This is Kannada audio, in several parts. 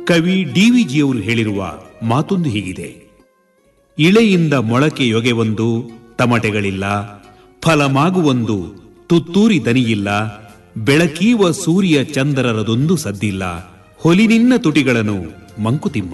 ಕವಿ ಡಿವಿಜಿಯವರು ಹೇಳಿರುವ ಮಾತೊಂದು ಹೀಗಿದೆ ಇಳೆಯಿಂದ ಮೊಳಕೆಯೊಗೆವೊಂದು ತಮಟೆಗಳಿಲ್ಲ ಫಲಮಾಗುವೊಂದು ತುತ್ತೂರಿ ದನಿಯಿಲ್ಲ ಬೆಳಕೀವ ಸೂರ್ಯ ಚಂದ್ರರದೊಂದು ಸದ್ದಿಲ್ಲ ಹೊಲಿನಿನ್ನ ತುಟಿಗಳನ್ನು ಮಂಕುತಿಮ್ಮ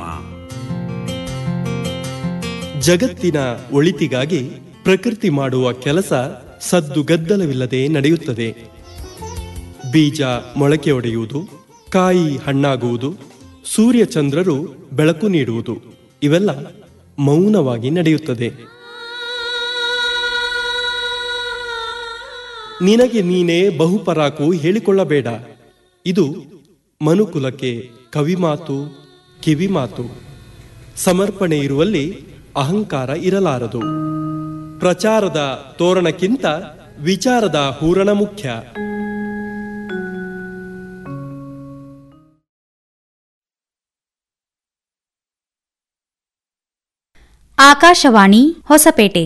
ಜಗತ್ತಿನ ಒಳಿತಿಗಾಗಿ ಪ್ರಕೃತಿ ಮಾಡುವ ಕೆಲಸ ಸದ್ದು ಗದ್ದಲವಿಲ್ಲದೆ ನಡೆಯುತ್ತದೆ ಬೀಜ ಮೊಳಕೆ ಒಡೆಯುವುದು ಕಾಯಿ ಹಣ್ಣಾಗುವುದು ಸೂರ್ಯ ಚಂದ್ರರು ಬೆಳಕು ನೀಡುವುದು ಇವೆಲ್ಲ ಮೌನವಾಗಿ ನಡೆಯುತ್ತದೆ ನಿನಗೆ ನೀನೇ ಬಹುಪರಾಕು ಹೇಳಿಕೊಳ್ಳಬೇಡ ಇದು ಮನುಕುಲಕ್ಕೆ ಕವಿಮಾತು ಕಿವಿಮಾತು ಸಮರ್ಪಣೆ ಇರುವಲ್ಲಿ ಅಹಂಕಾರ ಇರಲಾರದು ಪ್ರಚಾರದ ತೋರಣಕ್ಕಿಂತ ವಿಚಾರದ ಹೂರಣ ಮುಖ್ಯ ಆಕಾಶವಾಣಿ ಹೊಸಪೇಟೆ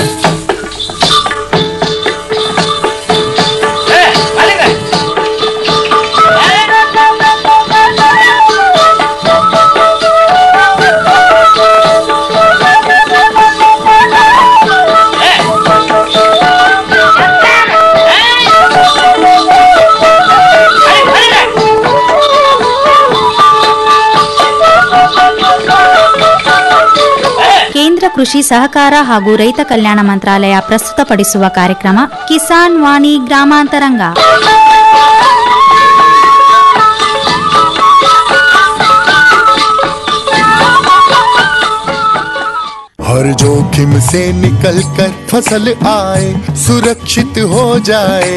ಕೇಂದ್ರ ಕೃಷಿ ಸಹಕಾರ ಹಾಗೂ ರೈತ ಕಲ್ಯಾಣ ಮಂತ್ರಾಲಯ ಪ್ರಸ್ತುತಪಡಿಸುವ ಕಾರ್ಯಕ್ರಮ ಕಿಸಾನ್ ವಾಣಿ ಗ್ರಾಮಾಂತರಂಗ हर जोखिम से निकल कर फसल आए सुरक्षित हो जाए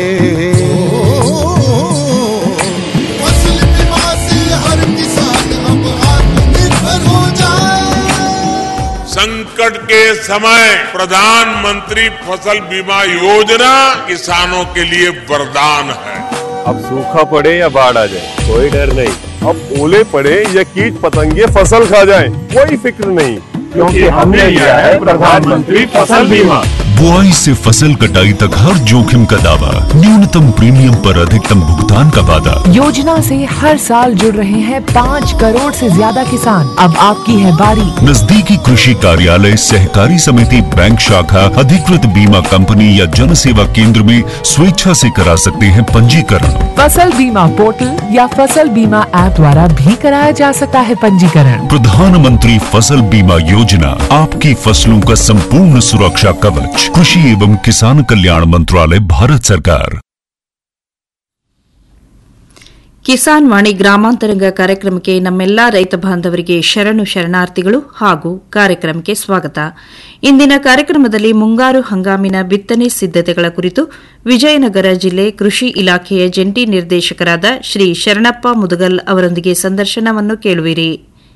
फसल बीमा से हर किसान अब आत्मनिर्भर हो जाए संकट के समय प्रधानमंत्री फसल बीमा योजना किसानों के लिए वरदान है अब सूखा पड़े या बाढ़ आ जाए कोई डर नहीं अब ओले पड़े या कीट पतंगे फसल खा जाए कोई फिक्र नहीं क्योंकि हमने लिया है प्रधानमंत्री फसल बीमा बुआई से फसल कटाई तक हर जोखिम का दावा न्यूनतम प्रीमियम पर अधिकतम भुगतान का वादा योजना से हर साल जुड़ रहे हैं पाँच करोड़ से ज्यादा किसान अब आपकी है बारी नजदीकी कृषि कार्यालय सहकारी समिति बैंक शाखा अधिकृत बीमा कंपनी या जन सेवा केंद्र में स्वेच्छा से करा सकते हैं पंजीकरण फसल बीमा पोर्टल या फसल बीमा ऐप द्वारा भी कराया जा सकता है पंजीकरण प्रधानमंत्री फसल बीमा योजना आपकी फसलों का संपूर्ण सुरक्षा कवच कृषि एवं किसान कल्याण मंत्रालय भारत सरकार ಕಿಸಾನ್ ವಾಣಿ ಗ್ರಾಮಾಂತರಂಗ ಕಾರ್ಯಕ್ರಮಕ್ಕೆ ನಮ್ಮೆಲ್ಲಾ ರೈತ ಬಾಂಧವರಿಗೆ ಶರಣು ಶರಣಾರ್ಥಿಗಳು ಹಾಗೂ ಕಾರ್ಯಕ್ರಮಕ್ಕೆ ಸ್ವಾಗತ ಇಂದಿನ ಕಾರ್ಯಕ್ರಮದಲ್ಲಿ ಮುಂಗಾರು ಹಂಗಾಮಿನ ಬಿತ್ತನೆ ಸಿದ್ದತೆಗಳ ಕುರಿತು ವಿಜಯನಗರ ಜಿಲ್ಲೆ ಕೃಷಿ ಇಲಾಖೆಯ ಜಂಟಿ ನಿರ್ದೇಶಕರಾದ ಶ್ರೀ ಶರಣಪ್ಪ ಮುದಗಲ್ ಅವರೊಂದಿಗೆ ಸಂದರ್ಶನವನ್ನು ಕೇಳುವಿರಿ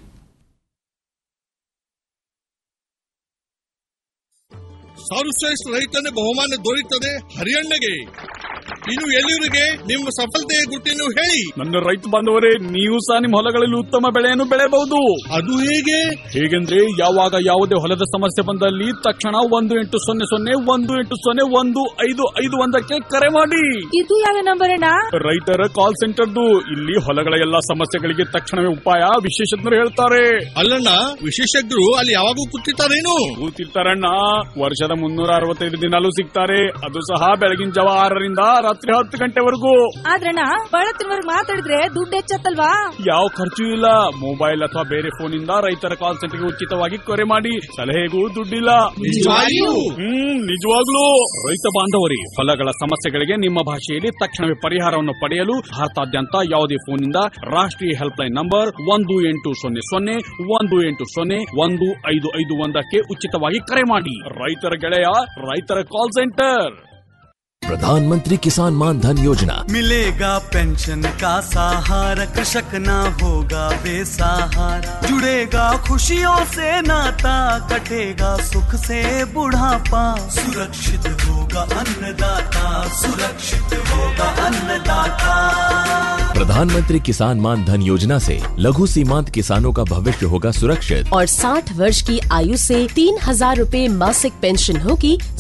ಸರ್ವಶ್ರೇಷ್ಠ ರೈತನ ಬಹುಮಾನ ದೊರೆಯುತ್ತದೆ ಹರಿಯಣ್ಣಗೆ ಇನ್ನು ಎಲ್ಲಿವರಿಗೆ ನಿಮ್ಮ ಸಫಲತೆಯ ಗುಟ್ಟಿನ ಹೇಳಿ ನನ್ನ ರೈತ ಬಾಂಧವರೇ ನೀವು ಸಹ ನಿಮ್ಮ ಹೊಲಗಳಲ್ಲಿ ಉತ್ತಮ ಬೆಳೆಯನ್ನು ಬೆಳೆಯಬಹುದು ಅದು ಹೇಗೆ ಹೇಗೆಂದ್ರೆ ಯಾವಾಗ ಯಾವುದೇ ಹೊಲದ ಸಮಸ್ಯೆ ಬಂದಲ್ಲಿ ತಕ್ಷಣ ಒಂದು ಎಂಟು ಸೊನ್ನೆ ಸೊನ್ನೆ ಒಂದು ಎಂಟು ಸೊನ್ನೆ ಒಂದು ಐದು ಐದು ಒಂದಕ್ಕೆ ಕರೆ ಮಾಡಿ ಇದು ಯಾವ ನಂಬರ್ ಅಣ್ಣ ರೈತರ ಕಾಲ್ ಸೆಂಟರ್ದು ಇಲ್ಲಿ ಹೊಲಗಳ ಎಲ್ಲಾ ಸಮಸ್ಯೆಗಳಿಗೆ ತಕ್ಷಣವೇ ಉಪಾಯ ವಿಶೇಷಜ್ಞರು ಹೇಳ್ತಾರೆ ಅಲ್ಲಣ್ಣ ವಿಶೇಷಜ್ಞರು ಅಲ್ಲಿ ಯಾವಾಗೂ ಕೂತಿರ್ತಾರೇನು ಕೂತಿರ್ತಾರಣ್ಣ ವರ್ಷದ ಮುನ್ನೂರ ಅರವತ್ತೈದು ದಿನಾಲೂ ಸಿಗ್ತಾರೆ ಅದು ಸಹ ಬೆಳಗಿನ ಜಾವ ಆರರಿಂದ ರಾತ್ರಿ ಹತ್ತು ಗಂಟೆವರೆಗೂ ಆದ್ರಣ್ಣ ಬಳತ್ತಿನವರೆಗೆ ಮಾತಾಡಿದ್ರೆ ದುಡ್ಡು ಹೆಚ್ಚತ್ತಲ್ವಾ ಯಾವ ಖರ್ಚು ಇಲ್ಲ ಮೊಬೈಲ್ ಅಥವಾ ಬೇರೆ ಫೋನ್ ಇಂದ ರೈತರ ಕಾಲ್ ಸೆಂಟರ್ಗೆ ಉಚಿತವಾಗಿ ಕರೆ ಮಾಡಿ ಸಲಹೆಗೂ ದುಡ್ಡಿಲ್ಲ ನಿಜವಾಗಿಯೂ? ಹ್ಮ್ ನಿಜವಾಗ್ಲೂ ರೈತ ಬಾಂಧವರಿ ಹೊಲಗಳ ಸಮಸ್ಯೆಗಳಿಗೆ ನಿಮ್ಮ ಭಾಷೆಯಲ್ಲಿ ತಕ್ಷಣವೇ ಪರಿಹಾರವನ್ನು ಪಡೆಯಲು ಭಾರತಾದ್ಯಂತ ಯಾವುದೇ ಫೋನ್ ಇಂದ ರಾಷ್ಟ್ರೀಯ ಹೆಲ್ಪ್ ಲೈನ್ ನಂಬರ್ ಒಂದು ಎಂಟು ಸೊನ್ನೆ ಸೊನ್ನೆ ಒಂದು ಎಂಟು ಸೊನ್ನೆ ಒಂದು ಐದು ಐದು ಒಂದಕ್ಕೆ ಉಚಿತವಾಗಿ ಕರೆ ಮಾಡಿ ರೈತರ ಗೆಳೆಯ ರೈತರ ಕಾಲ್ ಸೆಂಟರ್ प्रधानमंत्री किसान मान धन योजना मिलेगा पेंशन का सहारा कृषक ना होगा बेसहारा जुड़ेगा खुशियों से नाता कटेगा सुख से बुढ़ापा सुरक्षित होगा अन्नदाता सुरक्षित होगा अन्नदाता प्रधानमंत्री किसान मान धन योजना से लघु सीमांत किसानों का भविष्य होगा सुरक्षित और 60 वर्ष की आयु से तीन हजार रूपए मासिक पेंशन होगी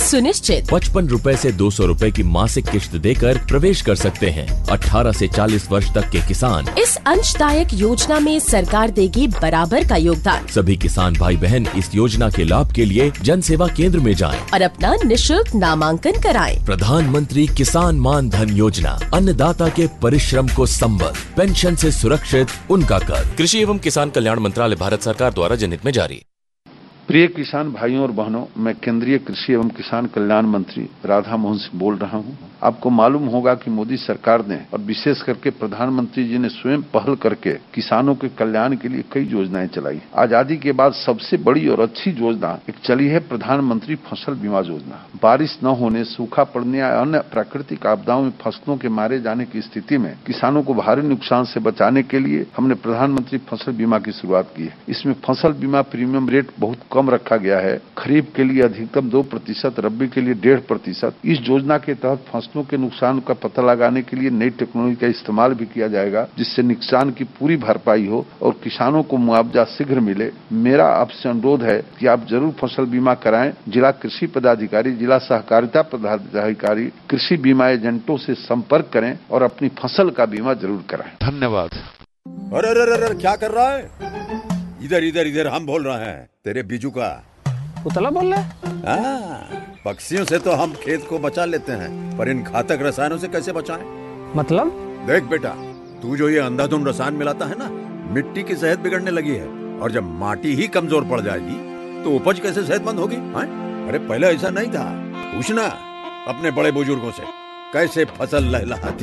सुनिश्चित पचपन रूपए ऐसी दो सौ रूपए की मासिक किश्त देकर प्रवेश कर सकते हैं 18 से 40 वर्ष तक के किसान इस अंशदायक योजना में सरकार देगी बराबर का योगदान सभी किसान भाई बहन इस योजना के लाभ के लिए जन सेवा केंद्र में जाएं। और अपना निशुल्क नामांकन कराएं। प्रधानमंत्री किसान मान धन योजना अन्नदाता के परिश्रम को संबल पेंशन से सुरक्षित उनका कर कृषि एवं किसान कल्याण मंत्रालय भारत सरकार द्वारा जनहित में जारी प्रिय किसान भाइयों और बहनों मैं केंद्रीय कृषि एवं किसान कल्याण मंत्री राधा मोहन सिंह बोल रहा हूं आपको मालूम होगा कि मोदी सरकार ने और विशेष करके प्रधानमंत्री जी ने स्वयं पहल करके किसानों के कल्याण के लिए कई योजनाएं चलाई आजादी के बाद सबसे बड़ी और अच्छी योजना एक चली है प्रधानमंत्री फसल बीमा योजना बारिश न होने सूखा पड़ने या अन्य प्राकृतिक आपदाओं में फसलों के मारे जाने की स्थिति में किसानों को भारी नुकसान से बचाने के लिए हमने प्रधानमंत्री फसल बीमा की शुरुआत की है इसमें फसल बीमा प्रीमियम रेट बहुत कम रखा गया है खरीफ के लिए अधिकतम दो प्रतिशत रबी के लिए डेढ़ प्रतिशत इस योजना के तहत फसलों के नुकसान का पता लगाने के लिए नई टेक्नोलॉजी का इस्तेमाल भी किया जाएगा जिससे नुकसान की पूरी भरपाई हो और किसानों को मुआवजा शीघ्र मिले मेरा आपसे अनुरोध है कि आप जरूर फसल बीमा कराएं जिला कृषि पदाधिकारी जिला सहकारिता पदाधिकारी कृषि बीमा एजेंटों से संपर्क करें और अपनी फसल का बीमा जरूर कराएं धन्यवाद अरे अरे अरे क्या कर रहा है इधर इधर इधर हम बोल रहे हैं तेरे बीजू का उतला बोल रहा हाँ, पक्षियों से तो हम खेत को बचा लेते हैं पर इन घातक रसायनों से कैसे बचाएं? मतलब देख बेटा तू जो ये अंधाधुंध रसायन मिलाता है ना मिट्टी की सेहत बिगड़ने लगी है और जब माटी ही कमजोर पड़ जाएगी तो उपज कैसे सेहतमंद होगी हाँ? अरे पहले ऐसा नहीं था पूछना अपने बड़े बुजुर्गों से कैसे फसल लहलहाती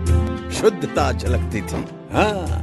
थी शुद्धता झलकती थी हाँ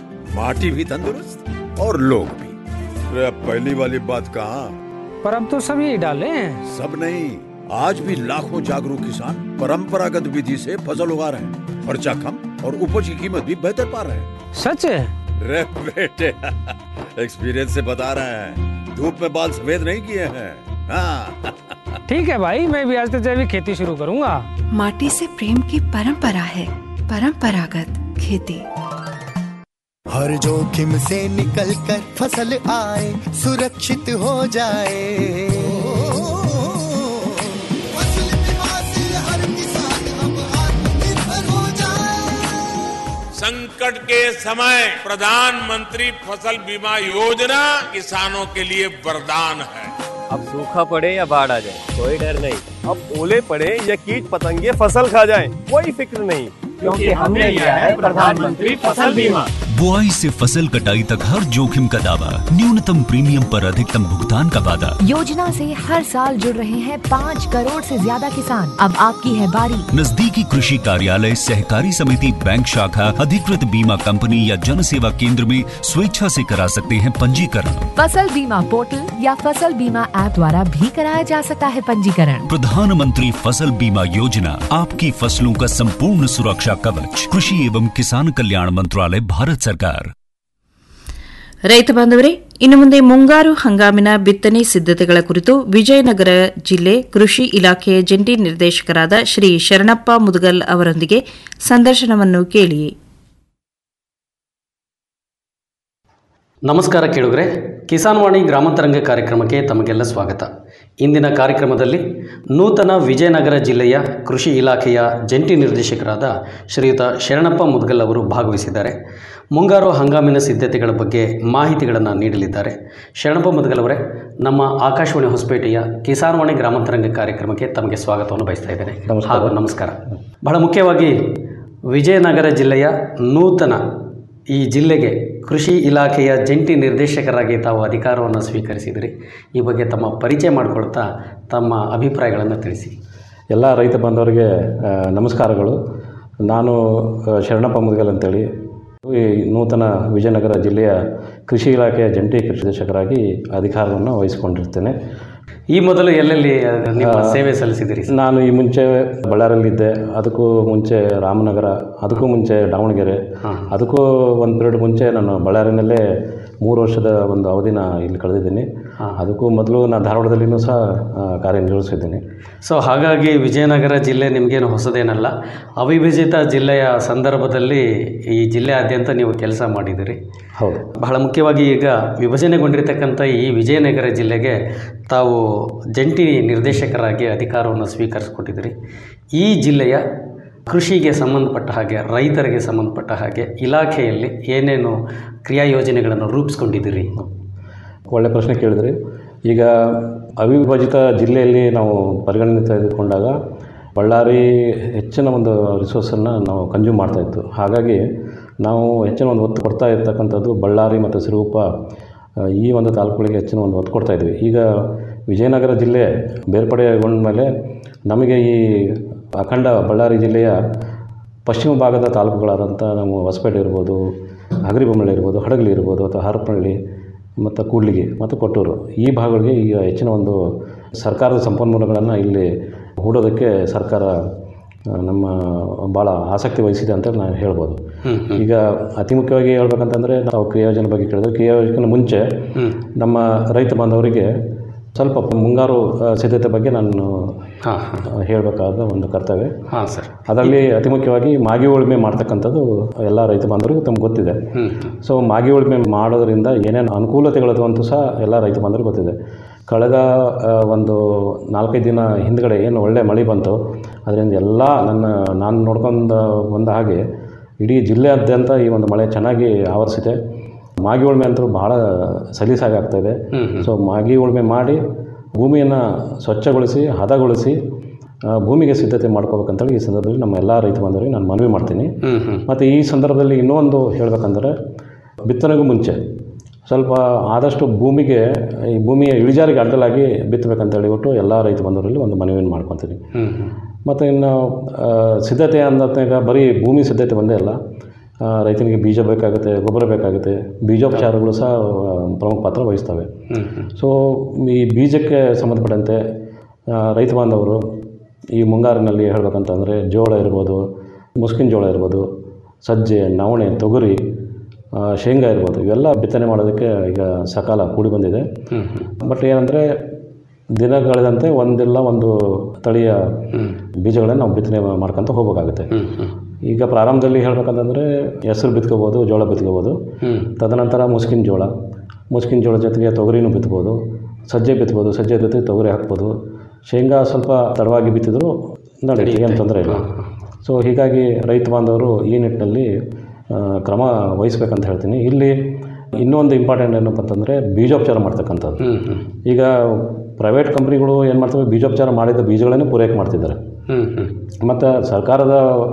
माटी भी तंदुरुस्त और लोग भी अरे अब पहली वाली बात कहा पर अब तो सब यही डाले हैं सब नहीं आज भी लाखों जागरूक किसान परंपरागत विधि से फसल उगा रहे हैं खर्चा कम और उपज की कीमत भी बेहतर पा रहे हैं सच है रे बेटे एक्सपीरियंस से बता रहे हैं धूप में बाल सफेद नहीं किए हैं हाँ ठीक है भाई मैं भी आज से जैविक खेती शुरू करूंगा माटी से प्रेम की परंपरा है परंपरागत खेती हर जोखिम से निकल कर फसल आए सुरक्षित हो जाए फसल बीमा से हर किसान अब आत्मनिर्भर हो जाए संकट के समय प्रधानमंत्री फसल बीमा योजना किसानों के लिए वरदान है अब सूखा पड़े या बाढ़ आ जाए कोई डर नहीं अब ओले पड़े या कीट पतंगे फसल खा जाए कोई फिक्र नहीं क्योंकि हमने लिया है प्रधानमंत्री फसल बीमा बुआई से फसल कटाई तक हर जोखिम का दावा न्यूनतम प्रीमियम पर अधिकतम भुगतान का वादा योजना से हर साल जुड़ रहे हैं पाँच करोड़ से ज्यादा किसान अब आपकी है बारी नजदीकी कृषि कार्यालय सहकारी समिति बैंक शाखा अधिकृत बीमा कंपनी या जन सेवा केंद्र में स्वेच्छा से करा सकते हैं पंजीकरण फसल बीमा पोर्टल या फसल बीमा ऐप द्वारा भी कराया जा सकता है पंजीकरण प्रधानमंत्री फसल बीमा योजना आपकी फसलों का संपूर्ण सुरक्षा कवच कृषि एवं किसान कल्याण मंत्रालय भारत सरकार ರೈತ ಬಾಂಧವರೇ ಇನ್ನು ಮುಂದೆ ಮುಂಗಾರು ಹಂಗಾಮಿನ ಬಿತ್ತನೆ ಸಿದ್ಧತೆಗಳ ಕುರಿತು ವಿಜಯನಗರ ಜಿಲ್ಲೆ ಕೃಷಿ ಇಲಾಖೆಯ ಜಂಟಿ ನಿರ್ದೇಶಕರಾದ ಶ್ರೀ ಶರಣಪ್ಪ ಮುದಗಲ್ ಅವರೊಂದಿಗೆ ಸಂದರ್ಶನವನ್ನು ಕೇಳಿ ನಮಸ್ಕಾರ ಕೇಳುಗರೆ ಕಿಸಾನ್ ವಾಣಿ ಗ್ರಾಮಾಂತರಂಗ ಕಾರ್ಯಕ್ರಮಕ್ಕೆ ತಮಗೆಲ್ಲ ಸ್ವಾಗತ ಇಂದಿನ ಕಾರ್ಯಕ್ರಮದಲ್ಲಿ ನೂತನ ವಿಜಯನಗರ ಜಿಲ್ಲೆಯ ಕೃಷಿ ಇಲಾಖೆಯ ಜಂಟಿ ನಿರ್ದೇಶಕರಾದ ಶ್ರೀಯುತ ಶರಣಪ್ಪ ಮುದ್ಗಲ್ ಅವರು ಭಾಗವಹಿಸಿದ್ದಾರೆ ಮುಂಗಾರು ಹಂಗಾಮಿನ ಸಿದ್ಧತೆಗಳ ಬಗ್ಗೆ ಮಾಹಿತಿಗಳನ್ನು ನೀಡಲಿದ್ದಾರೆ ಶರಣಪ್ಪ ಮುದ್ಗಲ್ ಅವರೇ ನಮ್ಮ ಆಕಾಶವಾಣಿ ಹೊಸಪೇಟೆಯ ಕಿಸಾನ್ ವಾಣಿ ಗ್ರಾಮಾಂತರಂಗ ಕಾರ್ಯಕ್ರಮಕ್ಕೆ ತಮಗೆ ಸ್ವಾಗತವನ್ನು ಬಯಸ್ತಾ ಇದ್ದೇನೆ ಹಾಗೂ ನಮಸ್ಕಾರ ಬಹಳ ಮುಖ್ಯವಾಗಿ ವಿಜಯನಗರ ಜಿಲ್ಲೆಯ ನೂತನ ಈ ಜಿಲ್ಲೆಗೆ ಕೃಷಿ ಇಲಾಖೆಯ ಜಂಟಿ ನಿರ್ದೇಶಕರಾಗಿ ತಾವು ಅಧಿಕಾರವನ್ನು ಸ್ವೀಕರಿಸಿದಿರಿ ಈ ಬಗ್ಗೆ ತಮ್ಮ ಪರಿಚಯ ಮಾಡಿಕೊಳ್ತಾ ತಮ್ಮ ಅಭಿಪ್ರಾಯಗಳನ್ನು ತಿಳಿಸಿ ಎಲ್ಲ ರೈತ ಬಾಂಧವರಿಗೆ ಆ, ನಮಸ್ಕಾರಗಳು ನಾನು ಆ, ಶರಣಪ್ಪ ಮುದ್ಗಲ್ ಅಂತೇಳಿ ಈ ನೂತನ ವಿಜಯನಗರ ಜಿಲ್ಲೆಯ ಕೃಷಿ ಇಲಾಖೆಯ ಜಂಟಿ ಕೃಷಿ ನಿರ್ದೇಶಕರಾಗಿ ಅಧಿಕಾರವನ್ನು ವಹಿಸಿಕೊಂಡಿರ್ತೇನೆ ಈ ಮೊದಲು ಎಲ್ಲೆಲ್ಲಿ ನಿಮ್ಮ ಆ, ಸೇವೆ ಸಲ್ಲಿಸಿದಿರಿ ನಾನು ಈ ಮುಂಚೆ ಬಳ್ಳಾರಿಯಲ್ಲಿದ್ದೆ ಅದಕ್ಕೂ ಮುಂಚೆ ರಾಮನಗರ ಅದಕ್ಕೂ ಮುಂಚೆ ದಾವಣಗೆರೆ ಅದಕ್ಕೂ ಒಂದು ಪೀರಿಯಡ್ ಮುಂಚೆ ನಾನು ಬಳ್ಳಾರಿನಲ್ಲೇ ಮೂರು ವರ್ಷದ ಒಂದು ಅವಧಿನ ಇಲ್ಲಿ ಕಳೆದಿದ್ದೀನಿ ಅದಕ್ಕೂ ಮೊದಲು ನಾನು ಧಾರವಾಡದಲ್ಲಿನೂ ಸಹ ಆ, ಕಾರ್ಯನಿರ್ವಹಿಸಿದ್ದೀನಿ ಸೊ ಹಾಗಾಗಿ ವಿಜಯನಗರ ಜಿಲ್ಲೆ ನಿಮಗೇನು ಹೊಸದೇನಲ್ಲ ಅವಿಭಜಿತ ಜಿಲ್ಲೆಯ ಸಂದರ್ಭದಲ್ಲಿ ಈ ಜಿಲ್ಲೆಯಾದ್ಯಂತ ನೀವು ಕೆಲಸ ಮಾಡಿದಿರಿ ಹೌದು ಬಹಳ ಮುಖ್ಯವಾಗಿ ಈಗ ವಿಭಜನೆಗೊಂಡಿರ್ತಕ್ಕಂಥ ಈ ವಿಜಯನಗರ ಜಿಲ್ಲೆಗೆ ತಾವು ಜಂಟಿ ನಿರ್ದೇಶಕರಾಗಿ ಅಧಿಕಾರವನ್ನು ಸ್ವೀಕರಿಸಿಕೊಟ್ಟಿದ್ದೀರಿ ಈ ಜಿಲ್ಲೆಯ ಕೃಷಿಗೆ ಸಂಬಂಧಪಟ್ಟ ಹಾಗೆ ರೈತರಿಗೆ ಸಂಬಂಧಪಟ್ಟ ಹಾಗೆ ಇಲಾಖೆಯಲ್ಲಿ ಏನೇನು ಕ್ರಿಯಾ ಯೋಜನೆಗಳನ್ನು ರೂಪಿಸ್ಕೊಂಡಿದ್ದೀರಿ ಒಳ್ಳೆ ಪ್ರಶ್ನೆ ಕೇಳಿದ್ರಿ ಈಗ ಅವಿಭಜಿತ ಜಿಲ್ಲೆಯಲ್ಲಿ ನಾವು ಪರಿಗಣನೆ ತೆಗೆದುಕೊಂಡಾಗ ಬಳ್ಳಾರಿ ಹೆಚ್ಚಿನ ಒಂದು ರಿಸೋರ್ಸನ್ನು ನಾವು ಕನ್ಸ್ಯೂಮ್ ಮಾಡ್ತಾಯಿತ್ತು ಹಾಗಾಗಿ ನಾವು ಹೆಚ್ಚಿನ ಒಂದು ಒತ್ತು ಕೊಡ್ತಾ ಇರ್ತಕ್ಕಂಥದ್ದು ಬಳ್ಳಾರಿ ಮತ್ತು ಸಿರುಗುಪ್ಪ ಆ, ಈ ಒಂದು ತಾಲೂಕುಗಳಿಗೆ ಹೆಚ್ಚಿನ ಒಂದು ಒತ್ತು ಕೊಡ್ತಾ ಇದ್ವಿ ಈಗ ವಿಜಯನಗರ ಜಿಲ್ಲೆ ಬೇರ್ಪಡೆಗೊಂಡ ಮೇಲೆ ನಮಗೆ ಈ ಅಖಂಡ ಬಳ್ಳಾರಿ ಜಿಲ್ಲೆಯ ಪಶ್ಚಿಮ ಭಾಗದ ತಾಲೂಕುಗಳಾದಂಥ ನಮ್ಮ ಹೊಸಪೇಟೆ ಇರ್ಬೋದು ಹಗರಿಬೊಮ್ಮಳ್ಳಿ ಇರ್ಬೋದು ಹಡಗಲಿ ಇರ್ಬೋದು ಅಥವಾ ಹರಪನಹಳ್ಳಿ ಮತ್ತು ಕೂಡ್ಲಿಗಿ ಮತ್ತು ಕೊಟ್ಟೂರು ಈ ಭಾಗಗಳಿಗೆ ಈಗ ಹೆಚ್ಚಿನ ಒಂದು ಸರ್ಕಾರದ ಸಂಪನ್ಮೂಲಗಳನ್ನು ಇಲ್ಲಿ ಹೂಡೋದಕ್ಕೆ ಸರ್ಕಾರ ಆ, ನಮ್ಮ ಭಾಳ ಆಸಕ್ತಿ ವಹಿಸಿದೆ ಅಂತ ನಾನು ಹೇಳ್ಬೋದು ಈಗ ಅತಿ ಮುಖ್ಯವಾಗಿ ಹೇಳ್ಬೇಕಂತಂದರೆ ನಾವು ಕ್ರಿಯಾಯೋಜನೆ ಬಗ್ಗೆ ಕೇಳಿದ್ರೆ ಕ್ರಿಯಾಯೋಜನೆ ಮುಂಚೆ ನಮ್ಮ ರೈತ ಬಾಂಧವರಿಗೆ ಸ್ವಲ್ಪ ಮುಂಗಾರು ಆ, ಸಿದ್ಧತೆ ಬಗ್ಗೆ ನಾನು ಹೇಳಬೇಕಾದ ಒಂದು ಕರ್ತವ್ಯ ಹಾಂ ಸರ್ ಅದರಲ್ಲಿ ಅತಿ ಮುಖ್ಯವಾಗಿ ಮಾಗಿ ಉಳುಮೆ ಮಾಡ್ತಕ್ಕಂಥದ್ದು ಎಲ್ಲ ರೈತ ಬಾಂಧವರಿಗೂ ತಮ್ಗೆ ಗೊತ್ತಿದೆ ಸೊ ಮಾಗಿ ಉಳುಮೆ ಮಾಡೋದ್ರಿಂದ ಏನೇನು ಅನುಕೂಲತೆಗಳದು ಅಂತೂ ಸಹ ಎಲ್ಲ ರೈತ ಬಾಂಧವರಿಗೆ ಗೊತ್ತಿದೆ ಕಳೆದ ಆ, ಒಂದು ನಾಲ್ಕೈದು ದಿನ ಹಿಂದ್ಗಡೆ ಏನು ಒಳ್ಳೆ ಮಳೆ ಬಂತು ಅದರಿಂದ ಎಲ್ಲ ನನ್ನ ನಾನು ನೋಡ್ಕೊಂಡು ಬಂದ ಹಾಗೆ ಇಡೀ ಜಿಲ್ಲೆಯಾದ್ಯಂತ ಈ ಒಂದು ಮಳೆ ಚೆನ್ನಾಗಿ ಆವರಿಸಿದೆ ಮಾಗಿ ಉಳುಮೆ ಅಂತೂ ಭಾಳ ಸಲೀಸಾಗಿ ಆಗ್ತಾಯಿದೆ ಸೊ ಮಾಗಿ ಉಳುಮೆ ಮಾಡಿ ಭೂಮಿಯನ್ನು ಸ್ವಚ್ಛಗೊಳಿಸಿ ಹದಗೊಳಿಸಿ ಆ, ಭೂಮಿಗೆ ಸಿದ್ಧತೆ ಮಾಡ್ಕೋಬೇಕಂತೇಳಿ ಈ ಸಂದರ್ಭದಲ್ಲಿ ನಮ್ಮ ಎಲ್ಲ ರೈತ ಬಾಂಧವರಿಗೆ ನಾನು ಮನವಿ ಮಾಡ್ತೀನಿ ಮತ್ತು ಈ ಸಂದರ್ಭದಲ್ಲಿ ಇನ್ನೊಂದು ಹೇಳ್ಬೇಕಂದ್ರೆ ಬಿತ್ತನೆಗೂ ಮುಂಚೆ ಸ್ವಲ್ಪ ಆದಷ್ಟು ಭೂಮಿಗೆ ಈ ಭೂಮಿಯ ಇಳಿಜಾರಿಗೆ ಅಡ್ಡಲಾಗಿ ಬಿತ್ತಬೇಕಂತ ಹೇಳಿಬಿಟ್ಟು ಎಲ್ಲ ರೈತ ಬಂಧುವರಲ್ಲಿ ಒಂದು ಮನವಿಯನ್ನು ಮಾಡ್ಕೊತೀನಿ ಮತ್ತು ಇನ್ನು ಆ, ಸಿದ್ಧತೆ ಅಂದಾಗ ಬರೀ ಭೂಮಿ ಸಿದ್ಧತೆ ಒಂದೇ ಅಲ್ಲ ಆ, ರೈತನಿಗೆ ಬೀಜ ಬೇಕಾಗುತ್ತೆ ಗೊಬ್ಬರ ಬೇಕಾಗುತ್ತೆ ಬೀಜೋಪಚಾರಗಳು ಸಹ ಆ, ಪ್ರಮುಖ ಪಾತ್ರ ವಹಿಸ್ತವೆ ಸೊ ಈ ಬೀಜಕ್ಕೆ ಸಂಬಂಧಪಟ್ಟಂತೆ ಆ, ರೈತ ಬಾಂಧವರು ಈ ಮುಂಗಾರಿನಲ್ಲಿ ಹೇಳ್ಬೇಕಂತಂದರೆ ಜೋಳ ಇರ್ಬೋದು ಮುಸ್ಕಿನ ಜೋಳ ಇರ್ಬೋದು ಸಜ್ಜೆ ನವಣೆ ತೊಗರಿ ಆ, ಶೇಂಗಾ ಇರ್ಬೋದು ಇವೆಲ್ಲ ಬಿತ್ತನೆ ಮಾಡೋದಕ್ಕೆ ಈಗ ಸಕಾಲ ಕೂಡಿ ಬಂದಿದೆ ಬಟ್ ಏನಂದರೆ ದಿನ ಕಳೆದಂತೆ ಒಂದಿಲ್ಲ ಒಂದು ತಳಿಯ ಬೀಜಗಳನ್ನು ನಾವು ಬಿತ್ತನೆ ಮಾಡ್ಕೊತ ಹೋಗಬೇಕಾಗುತ್ತೆ ಈಗ ಪ್ರಾರಂಭದಲ್ಲಿ ಹೇಳ್ಬೇಕಂತಂದರೆ ಹೆಸರು ಬಿತ್ಕೋಬೋದು ಜೋಳ ಬಿತ್ಕೋಬೋದು ತದನಂತರ ಮುಸ್ಕಿನ ಜೋಳ ಮುಸ್ಕಿನ ಜೋಳ ಜೊತೆಗೆ ತೊಗರಿನೂ ಬಿತ್ಬೋದು ಸಜ್ಜೆ ಬಿತ್ಬೋದು ಸಜ್ಜೆ ಜೊತೆ ತೊಗರಿ ಹಾಕ್ಬೋದು ಶೇಂಗಾ ಸ್ವಲ್ಪ ತಡವಾಗಿ ಬಿತ್ತಿದ್ರು ನಡೆಯುತ್ತೆ ಏನು ತೊಂದರೆ ಇಲ್ಲ ಸೊ ಹೀಗಾಗಿ ರೈತ ಬಾಂಧವರು ಈ ನಿಟ್ಟಿನಲ್ಲಿ ಆ, ಕ್ರಮ ವಹಿಸ್ಬೇಕಂತ ಹೇಳ್ತೀನಿ ಇಲ್ಲಿ ಇನ್ನೊಂದು ಇಂಪಾರ್ಟೆಂಟ್ ಏನಪ್ಪ ಅಂತಂದರೆ ಬೀಜೋಪಚಾರ ಮಾಡ್ತಕ್ಕಂಥದ್ದು ಈಗ ಪ್ರೈವೇಟ್ ಕಂಪ್ನಿಗಳು ಏನು ಮಾಡ್ತವೆ ಬೀಜೋಪಚಾರ ಮಾಡಿದ ಬೀಜಗಳನ್ನೇ ಪೂರೈಕೆ ಮಾಡ್ತಿದ್ದಾರೆ ಮತ್ತು ಸರ್ಕಾರದ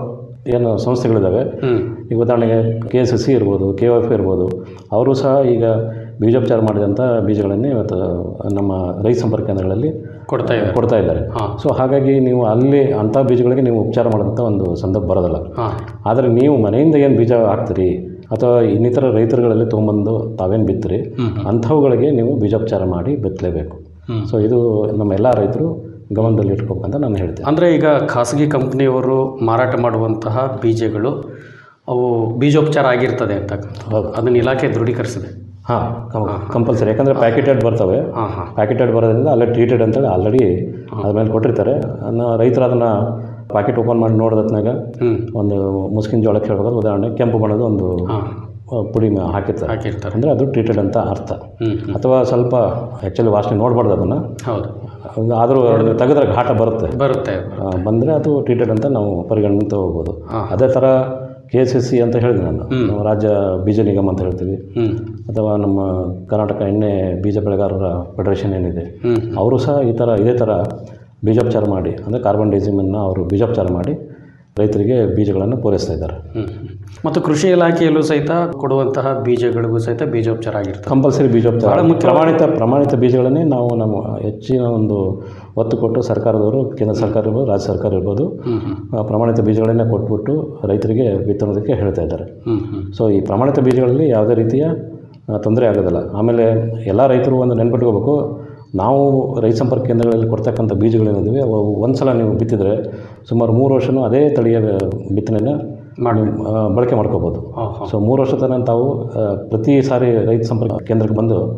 ಏನು ಸಂಸ್ಥೆಗಳಿದ್ದಾವೆ ಈಗ ಉದಾಹರಣೆಗೆ ಕೆ ಎಸ್ ಎಸ್ ಸಿ ಇರ್ಬೋದು ಕೆ ಎಫ್ ಇರ್ಬೋದು ಅವರು ಸಹ ಈಗ ಬೀಜೋಪಚಾರ ಮಾಡಿದಂಥ ಬೀಜಗಳನ್ನೇ ಇವತ್ತು ನಮ್ಮ ರೈತ ಸಂಪರ್ಕ ಕೇಂದ್ರಗಳಲ್ಲಿ ಕೊಡ್ತಾ ಇದ್ದಾರೆ. ಕೊಡ್ತಾ ಇದ್ದಾರೆ ಸೊ ಹಾಗಾಗಿ ನೀವು ಅಲ್ಲಿ ಅಂಥ ಬೀಜಗಳಿಗೆ ನೀವು ಉಪಚಾರ ಮಾಡೋಂಥ ಒಂದು ಸಂದರ್ಭ ಬರೋದಿಲ್ಲ ಆದರೆ ನೀವು ಮನೆಯಿಂದ ಏನು ಬೀಜ ಹಾಕ್ತೀರಿ ಅಥವಾ ಇನ್ನಿತರ ರೈತರುಗಳಲ್ಲಿ ತೊಗೊಂಬಂದು ತಾವೇನು ಬಿತ್ತಿರಿ ಅಂಥವುಗಳಿಗೆ ನೀವು ಬೀಜೋಪಚಾರ ಮಾಡಿ ಬಿತ್ತಲೇಬೇಕು ಸೊ ಇದು ನಮ್ಮ ಎಲ್ಲ ರೈತರು ಗಮನದಲ್ಲಿ ಇಟ್ಕೋಬೇಕಂತ ನಾನು ಹೇಳ್ತೇನೆ ಅಂದರೆ ಈಗ ಖಾಸಗಿ ಕಂಪ್ನಿಯವರು ಮಾರಾಟ ಮಾಡುವಂತಹ ಬೀಜಗಳು ಅವು ಬೀಜೋಪಚಾರ ಆಗಿರ್ತದೆ ಅಂತಕ್ಕಂಥದ್ದು ಅದನ್ನು ಇಲಾಖೆ ದೃಢೀಕರಿಸಿದೆ ಹಾಂ ಕಂಪಲ್ಸರಿ ಯಾಕಂದರೆ ಪ್ಯಾಕೆಟೆಡ್ ಬರ್ತವೆ ಪ್ಯಾಕೆಟೆಡ್ ಬರೋದ್ರಿಂದ ಅಲ್ಲೇ ಟ್ರೀಟೆಡ್ ಅಂತೇಳಿ ಆಲ್ರೆಡಿ ಅದ್ರ ಮೇಲೆ ಕೊಟ್ಟಿರ್ತಾರೆ ಅದನ್ನು ರೈತರು ಅದನ್ನು ಪ್ಯಾಕೆಟ್ ಓಪನ್ ಮಾಡಿ ನೋಡಿದ್ನಾಗ ಒಂದು ಮುಸ್ಕಿನ ಜೋಳಕ್ಕೆ ಹೇಳ್ಬೇಕಾದ್ರೆ ಉದಾಹರಣೆ ಕೆಂಪು ಬಣ್ಣದ ಒಂದು ಆ, ಪುಡಿ ಮ- ಹಾಕಿರ್ತಾರೆ ಹಾಕಿರ್ತಾರೆ ಅಂದರೆ ಅದು ಟ್ರೀಟೆಡ್ ಅಂತ ಅರ್ಥ ಅಥವಾ ಸ್ವಲ್ಪ ಆ್ಯಕ್ಚುಲಿ ವಾಸನೆ ನೋಡಬಾರ್ದು ಅದನ್ನು ಹೌದು ಆದರೂ ಅದನ್ನ ತೆಗೆದ್ರೆ ಘಾಟ ಬರುತ್ತೆ ಬರುತ್ತೆ ಬಂದರೆ ಅದು ಟ್ರೀಟೆಡ್ ಅಂತ ನಾವು ಪರಿಗಣನೆ ತಗೋಬೋದು ಅದೇ ಥರ ಕೆ ಎಸ್ ಎಸ್ ಸಿ ಅಂತ ಹೇಳಿದೆ ನಾನು ನಮ್ಮ ರಾಜ್ಯ ಬೀಜ ನಿಗಮ ಅಂತ ಹೇಳ್ತೀವಿ ಅಥವಾ ನಮ್ಮ ಕರ್ನಾಟಕ ಎಣ್ಣೆ ಬೀಜ ಬೆಳೆಗಾರರ ಫೆಡರೇಷನ್ ಏನಿದೆ ಅವರು ಸಹ ಈ ಥರ ಇದೇ ಥರ ಬೀಜೋಪಚಾರ ಮಾಡಿ ಅಂದರೆ ಕಾರ್ಬನ್ ಡೈಸಿಮನ್ನು ಅವರು ಬೀಜೋಪಚಾರ ಮಾಡಿ ರೈತರಿಗೆ ಬೀಜಗಳನ್ನು ಪೂರೈಸ್ತಾ ಇದ್ದಾರೆ ಮತ್ತು ಕೃಷಿ ಇಲಾಖೆಯಲ್ಲೂ ಸಹಿತ ಕೊಡುವಂತಹ ಬೀಜಗಳಿಗೂ ಸಹಿತ ಬೀಜೋಪಚಾರ ಆಗಿರ್ತದೆ ಕಂಪಲ್ಸರಿ ಬೀಜೋಪಚಾರ ಬಹಳ ಮುಖ್ಯ ಪ್ರಮಾಣಿತ ಪ್ರಮಾಣಿತ ಬೀಜಗಳನ್ನೇ ನಾವು ನಮ್ಮ ಹೆಚ್ಚಿನ ಒಂದು ಒತ್ತು ಕೊಟ್ಟು ಸರ್ಕಾರದವರು ಕೇಂದ್ರ ಸರ್ಕಾರ ಇರ್ಬೋದು ರಾಜ್ಯ ಸರ್ಕಾರ ಇರ್ಬೋದು ಆ, ಪ್ರಮಾಣಿತ ಬೀಜಗಳನ್ನೇ ಕೊಟ್ಬಿಟ್ಟು ರೈತರಿಗೆ ಬಿತ್ತೋದಕ್ಕೆ ಹೇಳ್ತಾ ಇದ್ದಾರೆ ಸೊ ಈ ಪ್ರಮಾಣಿತ ಬೀಜಗಳಲ್ಲಿ ಯಾವುದೇ ರೀತಿಯ ಆ, ತೊಂದರೆ ಆಗೋದಿಲ್ಲ ಆಮೇಲೆ ಎಲ್ಲ ರೈತರು ಒಂದು ನೆನ್ಪಿಟ್ಕೋಬೇಕು ನಾವು ರೈತ ಸಂಪರ್ಕ ಕೇಂದ್ರಗಳಲ್ಲಿ ಕೊಡ್ತಕ್ಕಂಥ ಬೀಜಗಳೇನಿದ್ದಾವೆ ಅವು ಒಂದು ಸಲ ನೀವು ಬಿತ್ತಿದರೆ ಸುಮಾರು ಮೂರು ವರ್ಷವೂ ಅದೇ ತಳಿಯ ಬಿತ್ತನೆನ ಮಾಡಿ ಬಳಕೆ ಮಾಡ್ಕೋಬೋದು ಸೊ ಮೂರು ವರ್ಷ ತನಕ ತಾವು ಆ, ಪ್ರತಿ ಸಾರಿ ರೈತ ಸಂಪರ್ಕ ಕೇಂದ್ರಕ್ಕೆ ಬಂದು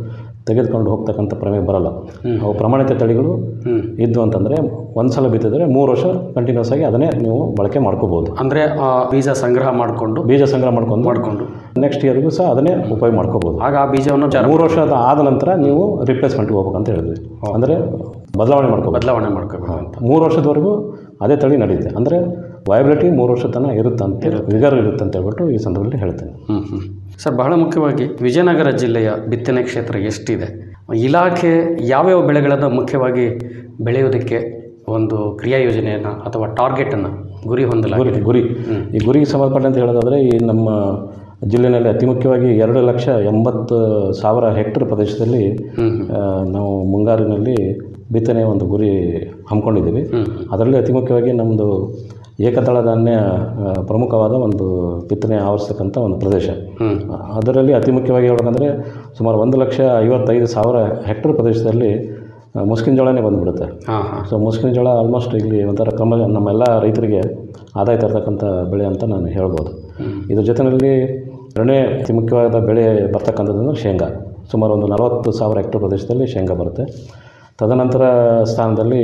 ತೆಗೆದುಕೊಂಡು ಹೋಗ್ತಕ್ಕಂಥ ಪ್ರಮೇಯ ಬರಲ್ಲ ಅವು ಪ್ರಮಾಣಿತ ತಳಿಗಳು ಇದ್ದು ಅಂತಂದರೆ ಒಂದು ಸಲ ಬಿತ್ತಿದ್ರೆ ಮೂರು ವರ್ಷ ಕಂಟಿನ್ಯೂಸ್ ಆಗಿ ಅದನ್ನೇ ನೀವು ಬಳಕೆ ಮಾಡ್ಕೋಬೋದು ಅಂದರೆ ಬೀಜ ಸಂಗ್ರಹ ಮಾಡಿಕೊಂಡು ಬೀಜ ಸಂಗ್ರಹ ಮಾಡ್ಕೊಂಡು ಮಾಡಿಕೊಂಡು ನೆಕ್ಸ್ಟ್ ಇಯರ್ಗೂ ಸಹ ಅದನ್ನೇ ಉಪಯೋಗ ಮಾಡ್ಕೋಬೋದು ಆಗ ಆ ಬೀಜವನ್ನು ಮೂರು ವರ್ಷ ಆದ ನಂತರ ನೀವು ರಿಪ್ಲೇಸ್ಮೆಂಟ್ಗೆ ಹೋಗ್ಬೇಕಂತ ಹೇಳಿದ್ವಿ ಅಂದರೆ ಬದಲಾವಣೆ ಮಾಡ್ಕೋ ಬದಲಾವಣೆ ಮಾಡ್ಕೋಬೇಕು ಅಂತ ಮೂರು ವರ್ಷದವರೆಗೂ ಅದೇ ತಳಿ ನಡೆಯುತ್ತೆ ಅಂದರೆ ವಯಬಿಲಿಟಿ ಮೂರು ವರ್ಷ ತನಕ ಇರುತ್ತಂತ ವಿಗರ್ ಇರುತ್ತೆ ಅಂತ ಹೇಳ್ಬಿಟ್ಟು ಈ ಸಂದರ್ಭದಲ್ಲಿ ಹೇಳ್ತೇನೆ ಹ್ಞೂ ಹ್ಞೂ ಸರ್ ಬಹಳ ಮುಖ್ಯವಾಗಿ ವಿಜಯನಗರ ಜಿಲ್ಲೆಯ ಬಿತ್ತನೆ ಕ್ಷೇತ್ರ ಎಷ್ಟಿದೆ ಇಲಾಖೆ ಯಾವ್ಯಾವ ಬೆಳೆಗಳನ್ನು ಮುಖ್ಯವಾಗಿ ಬೆಳೆಯೋದಕ್ಕೆ ಒಂದು ಕ್ರಿಯಾ ಯೋಜನೆಯನ್ನು ಅಥವಾ ಟಾರ್ಗೆಟನ್ನು ಗುರಿ ಗುರಿ ಹೊಂದಲಾಗಿದೆ ಗುರಿ ಈ ಗುರಿಗೆ ಸಂಬಂಧಪಟ್ಟಂತೆ ಹೇಳೋದಾದರೆ ಈ ನಮ್ಮ ಜಿಲ್ಲೆಯಲ್ಲಿ ಅತಿ ಮುಖ್ಯವಾಗಿ ಎರಡು ಲಕ್ಷ ಎಂಬತ್ತು ಸಾವಿರ ಹೆಕ್ಟರ್ ಪ್ರದೇಶದಲ್ಲಿ ಆ, ನಾವು ಮುಂಗಾರಿನಲ್ಲಿ ಬಿತ್ತನೆ ಒಂದು ಗುರಿ ಹಮ್ಮಿಕೊಂಡಿದ್ದೀವಿ ಅದರಲ್ಲಿ ಅತಿ ಮುಖ್ಯವಾಗಿ ನಮ್ಮದು ಏಕದಳ ಧಾನ್ಯ ಆ, ಪ್ರಮುಖವಾದ ಒಂದು ಬಿತ್ತನೆ ಆವರಿಸ್ತಕ್ಕಂಥ ಒಂದು ಪ್ರದೇಶ ಅದರಲ್ಲಿ ಅತಿ ಮುಖ್ಯವಾಗಿ ಹೇಳ್ಬೇಕಂದ್ರೆ ಸುಮಾರು ಒಂದು ಲಕ್ಷ ಐವತ್ತೈದು ಸಾವಿರ ಹೆಕ್ಟರ್ ಪ್ರದೇಶದಲ್ಲಿ ಆ, ಮುಸ್ಕಿನ ಜೋಳನೇ ಬಂದುಬಿಡುತ್ತೆ ಹಾಂ ಹಾಂ ಸೊ ಮುಸ್ಕಿನ ಜೋಳ ಆಲ್ಮೋಸ್ಟ್ ಇಲ್ಲಿ ಒಂಥರ ಕಮ್ಮ ನಮ್ಮೆಲ್ಲ ರೈತರಿಗೆ ಆದಾಯ ತರ್ತಕ್ಕಂಥ ಬೆಳೆ ಅಂತ ನಾನು ಹೇಳ್ಬೋದು ಇದ್ರ ಜೊತೆಯಲ್ಲಿ ಎರಡನೇ ಅತಿ ಮುಖ್ಯವಾದ ಬೆಳೆ ಬರ್ತಕ್ಕಂಥದ್ದು ಅಂದ್ರೆ ಶೇಂಗಾ ಸುಮಾರು ಒಂದು ನಲವತ್ತು ಸಾವಿರ ಹೆಕ್ಟರ್ ಪ್ರದೇಶದಲ್ಲಿ ಶೇಂಗಾ ಬರುತ್ತೆ ತದನಂತರ ಸ್ಥಾನದಲ್ಲಿ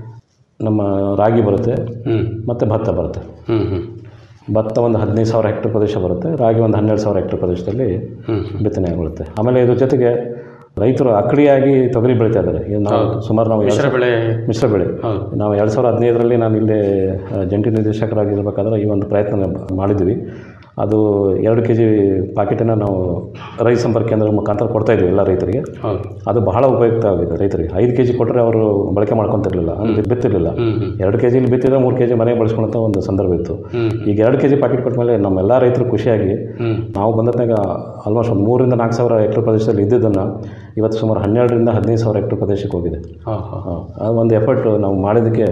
ನಮ್ಮ ರಾಗಿ ಬರುತ್ತೆ ಮತ್ತು ಭತ್ತ ಬರುತ್ತೆ ಹ್ಞೂ ಹ್ಞೂ ಭತ್ತ ಒಂದು ಹದಿನೈದು ಸಾವಿರ ಹೆಕ್ಟರ್ ಪ್ರದೇಶ ಬರುತ್ತೆ ರಾಗಿ ಒಂದು ಹನ್ನೆರಡು ಸಾವಿರ ಹೆಕ್ಟರ್ ಪ್ರದೇಶದಲ್ಲಿ ಬಿತ್ತನೆ ಆಗಿಬಿಡುತ್ತೆ ಆಮೇಲೆ ಇದ್ರ ಜೊತೆಗೆ ರೈತರು ಅಕ್ಕಡಿಯಾಗಿ ತೊಗರಿ ಬೆಳೀತಾ ಇದ್ದಾರೆ ಈಗ ನಾವು ಹೌದು. ಸುಮಾರು ನಾವು ಎರಡು ಮಿಶ್ರ ಸಾವಿರ- ಬೆಳೆ. ಮಿಶ್ರ ಬೆಳೆ ಹೌದು. ನಾವು ಎರಡು ಸಾವಿರದ ಹದಿನೈದರಲ್ಲಿ ನಾನು ಇಲ್ಲಿ ಆ, ಜಂಟಿ ನಿರ್ದೇಶಕರಾಗಿರ್ಬೇಕಾದ್ರೆ ಈ ಒಂದು ಪ್ರಯತ್ನ ಮಾಡಿದ್ವಿ ಅದು ಎರಡು ಕೆ ಜಿ ಪಾಕೆಟನ್ನು ನಾವು ರೈತ ಸಂಪರ್ಕ ಕೇಂದ್ರದ ಮುಖಾಂತರ ಕೊಡ್ತಾ ಇದ್ವಿ ಎಲ್ಲ ರೈತರಿಗೆ ಹೌದು ಅದು ಬಹಳ ಉಪಯುಕ್ತ ಆಗಿದೆ ರೈತರಿಗೆ ಐದು ಕೆ ಜಿ ಕೊಟ್ಟರೆ ಅವರು ಬಳಕೆ ಮಾಡ್ಕೊತಿರ್ಲಿಲ್ಲ ಅಂದರೆ ಬಿತ್ತಿರಲಿಲ್ಲ ಎರಡು ಕೆ ಜಿಲಿ ಬಿತ್ತಿದ್ರೆ ಮೂರು ಕೆ ಜಿ ಮನೆಗೆ ಬಳಸ್ಕೊಳ್ಳೋಂಥ ಒಂದು ಸಂದರ್ಭ ಇತ್ತು ಈಗ ಎರಡು ಕೆ ಜಿ ಪಾಕೆಟ್ ಕೊಟ್ಟ ಮೇಲೆ ನಮ್ಮೆಲ್ಲ ರೈತರು ಖುಷಿಯಾಗಿ ನಾವು ಬಂದತ್ನಾಗ ಆಲ್ಮೋಸ್ಟ್ ಒಂದು ಮೂರರಿಂದ ನಾಲ್ಕು ಸಾವಿರ ಹೆಕ್ಟರ್ ಪ್ರದೇಶದಲ್ಲಿ ಇದ್ದಿದ್ದನ್ನು ಇವತ್ತು ಸುಮಾರು ಹನ್ನೆರಡರಿಂದ ಹದಿನೈದು ಸಾವಿರ ಹೆಕ್ಟರ್ ಪ್ರದೇಶಕ್ಕೆ ಹೋಗಿದೆ ಹಾಂ ಹಾಂ ಹಾಂ ಅದು ಒಂದು ಎಫರ್ಟ್ ನಾವು ಮಾಡಿದ್ದಕ್ಕೆ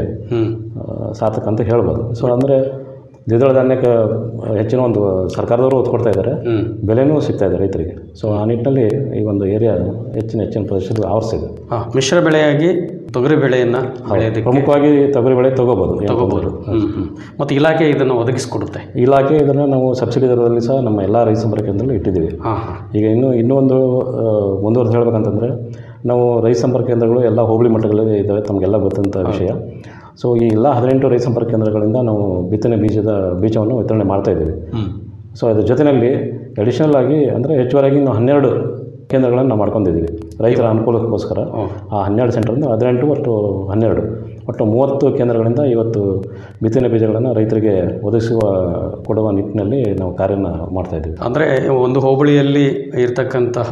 ಆ, ಸಾರ್ಥಕ ಅಂತ ಹೇಳ್ಬೋದು ಸೊ ಅಂದರೆ ದ್ವಿದಳ ಧಾನ್ಯಕ್ಕೆ ಹೆಚ್ಚಿನ ಒಂದು ಸರ್ಕಾರದವರು ಒತ್ತು ಕೊಡ್ತಾ ಇದ್ದಾರೆ ಬೆಲೆನೂ ಸಿಗ್ತಾ ಇದೆ ರೈತರಿಗೆ ಸೊ ಆ ನಿಟ್ಟಿನಲ್ಲಿ ಈ ಒಂದು ಏರಿಯಾ ಹೆಚ್ಚಿನ ಹೆಚ್ಚಿನ ಪ್ರದೇಶದಲ್ಲಿ ಆವರಿಸಿದೆ ಹಾಂ ಮಿಶ್ರ ಬೆಳೆಯಾಗಿ ತೊಗರಿ ಬೆಳೆಯನ್ನು ಬೆಳೆಯೋದಕ್ಕೆ ಪ್ರಮುಖವಾಗಿ ತೊಗರಿ ಬೆಳೆ ತಗೋಬೋದು ಏನು ತಗೋಬೋದು ತೊಂದ್ರೆ ಇಲ್ಲ. ಹ್ಞೂ ಹ್ಞೂ ಮತ್ತು ಇಲಾಖೆ ಇದನ್ನು ಒದಗಿಸಿಕೊಡುತ್ತೆ ಇಲಾಖೆ ಇದನ್ನು ನಾವು ಸಬ್ಸಿಡಿ ದರದಲ್ಲಿ ಸಹ ನಮ್ಮ ಎಲ್ಲ ರೈತ ಸಂಪರ್ಕ ಕೇಂದ್ರದಲ್ಲಿ ಇಟ್ಟಿದ್ದೀವಿ ಹಾಂ ಹಾಂ ಈಗ ಇನ್ನೂ ಇನ್ನೂ ಒಂದು ಆ, ಮುಂದುವರೆದು ಹೇಳ್ಬೇಕಂತಂದರೆ ನಾವು ರೈತ ಸಂಪರ್ಕ ಕೇಂದ್ರಗಳು ಎಲ್ಲ ಹೋಬಳಿ ಮಟ್ಟಗಳಲ್ಲಿ ಇದ್ದಾವೆ ತಮಗೆಲ್ಲ ಗೊತ್ತಂಥ ವಿಷಯ ಸೊ ಈ ಎಲ್ಲ ಹದಿನೆಂಟು ರೈತ ಸಂಪರ್ಕ ಕೇಂದ್ರಗಳಿಂದ ನಾವು ಬಿತ್ತನೆ ಬೀಜದ ಬೀಜವನ್ನು ವಿತರಣೆ ಮಾಡ್ತಾ ಇದ್ದೀವಿ ಸೊ ಅದ್ರ ಜೊತೆಯಲ್ಲಿ ಅಡಿಷನಲ್ ಆಗಿ ಅಂದರೆ ಹೆಚ್ಚುವರಿಯಾಗಿ ನಾವು ಹನ್ನೆರಡು ಕೇಂದ್ರಗಳನ್ನು ನಾವು ಮಾಡ್ಕೊಂಡಿದ್ದೀವಿ ರೈತರ ಅನುಕೂಲಕ್ಕೋಸ್ಕರ ಆ ಹನ್ನೆರಡು ಸೆಂಟರಿಂದ ಹದಿನೆಂಟು ಒಟ್ಟು ಹನ್ನೆರಡು ಒಟ್ಟು ಮೂವತ್ತು ಕೇಂದ್ರಗಳಿಂದ ಇವತ್ತು ಬಿತ್ತನೆ ಬೀಜಗಳನ್ನು ರೈತರಿಗೆ ಒದಗಿಸುವ ಕೊಡುವ ನಿಟ್ಟಿನಲ್ಲಿ ನಾವು ಕಾರ್ಯನ ಮಾಡ್ತಾಯಿದ್ದೀವಿ ಅಂದರೆ ಒಂದು ಹೋಬಳಿಯಲ್ಲಿ ಇರತಕ್ಕಂತಹ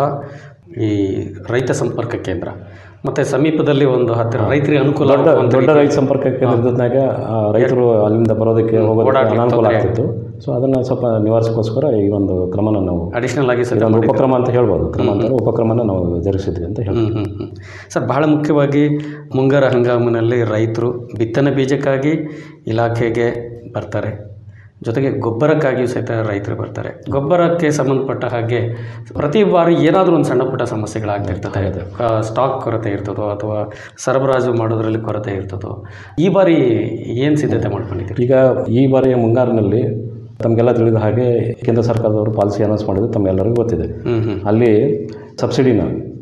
ಈ ರೈತ ಸಂಪರ್ಕ ಕೇಂದ್ರ ಮತ್ತು ಸಮೀಪದಲ್ಲಿ ಒಂದು ಹತ್ತಿರ ರೈತರಿಗೆ ಅನುಕೂಲ ದೊಡ್ಡ ಆಗುವಂಥ ದೊಡ್ಡ ರೀತಿ- ರೈತ ಸಂಪರ್ಕ ಕೇಂದ್ರದಾಗ ಆ, ರೈತರು ಅಲ್ಲಿಂದ ಬರೋದಕ್ಕೆ ಹೋಗೋದಕ್ಕೆ ಓಡಾಡ್ಲಿಕ್ಕೆ ಅನಾನುಕೂಲ ತೊಂದ್ರೆ ಆಗ್ತಿತ್ತು ಸೊ ಅದನ್ನು ಸ್ವಲ್ಪ ನಿವಾರಿಸೋಕ್ಕೋಸ್ಕರ ಈ ಒಂದು ಕ್ರಮನ ನಾವು ಅಡಿಷನಲ್ ಆಗಿ ಸದ್ಯ ಇದೊಂದು ಮಾಡಿದ್ದೀವಿ. ಉಪಕ್ರಮ ಅಂತ ಹೇಳ್ಬೋದು ಕ್ರಮ ಅಂತ ಉಪಕ್ರಮನ ನಾವು ಜರುಗಿಸಿದ್ವಿ ಅಂತ ಹೇಳ್ಬೋದು ಹ್ಮ್, ಹ್ಮ್, ಹ್ಮ್. ಸರ್ ಬಹಳ ಮುಖ್ಯವಾಗಿ ಮುಂಗಾರ ಹಂಗಾಮಿನಲ್ಲಿ ರೈತರು ಬಿತ್ತನೆ ಬೀಜಕ್ಕಾಗಿ ಇಲಾಖೆಗೆ ಬರ್ತಾರೆ ಜೊತೆಗೆ ಗೊಬ್ಬರಕ್ಕಾಗಿಯೂ ಸಹಿತ ರೈತರು ಬರ್ತಾರೆ ಗೊಬ್ಬರಕ್ಕೆ ಸಂಬಂಧಪಟ್ಟ ಹಾಗೆ ಪ್ರತಿ ಬಾರಿ ಏನಾದರೂ ಒಂದು ಸಣ್ಣ ಪುಟ್ಟ ಸಮಸ್ಯೆಗಳಾಗ್ತಿರ್ತದೆ ಆ, ಸ್ಟಾಕ್ ಕೊರತೆ ಇರ್ತದೋ ಅಥವಾ ಸರಬರಾಜು ಮಾಡೋದ್ರಲ್ಲಿ ಕೊರತೆ ಇರ್ತದೋ ಈ ಬಾರಿ ಏನು ಸಿದ್ಧತೆ ಮಾಡ್ಕೊಂಡಿದ್ದೀರಿ ಈಗ ಈ ಬಾರಿಯ ಮುಂಗಾರಿನಲ್ಲಿ ತಮಗೆಲ್ಲ ತಿಳಿದ ಹಾಗೆ ಕೇಂದ್ರ ಸರ್ಕಾರದವರು ಪಾಲಿಸಿ ಅನೌನ್ಸ್ ಮಾಡಿದ್ದು ತಮ್ಮೆಲ್ಲರಿಗೂ ಗೊತ್ತಿದೆ ಹ್ಮ್ ಹ್ಮ್ ಅಲ್ಲಿ ಸಬ್ಸಿಡಿನ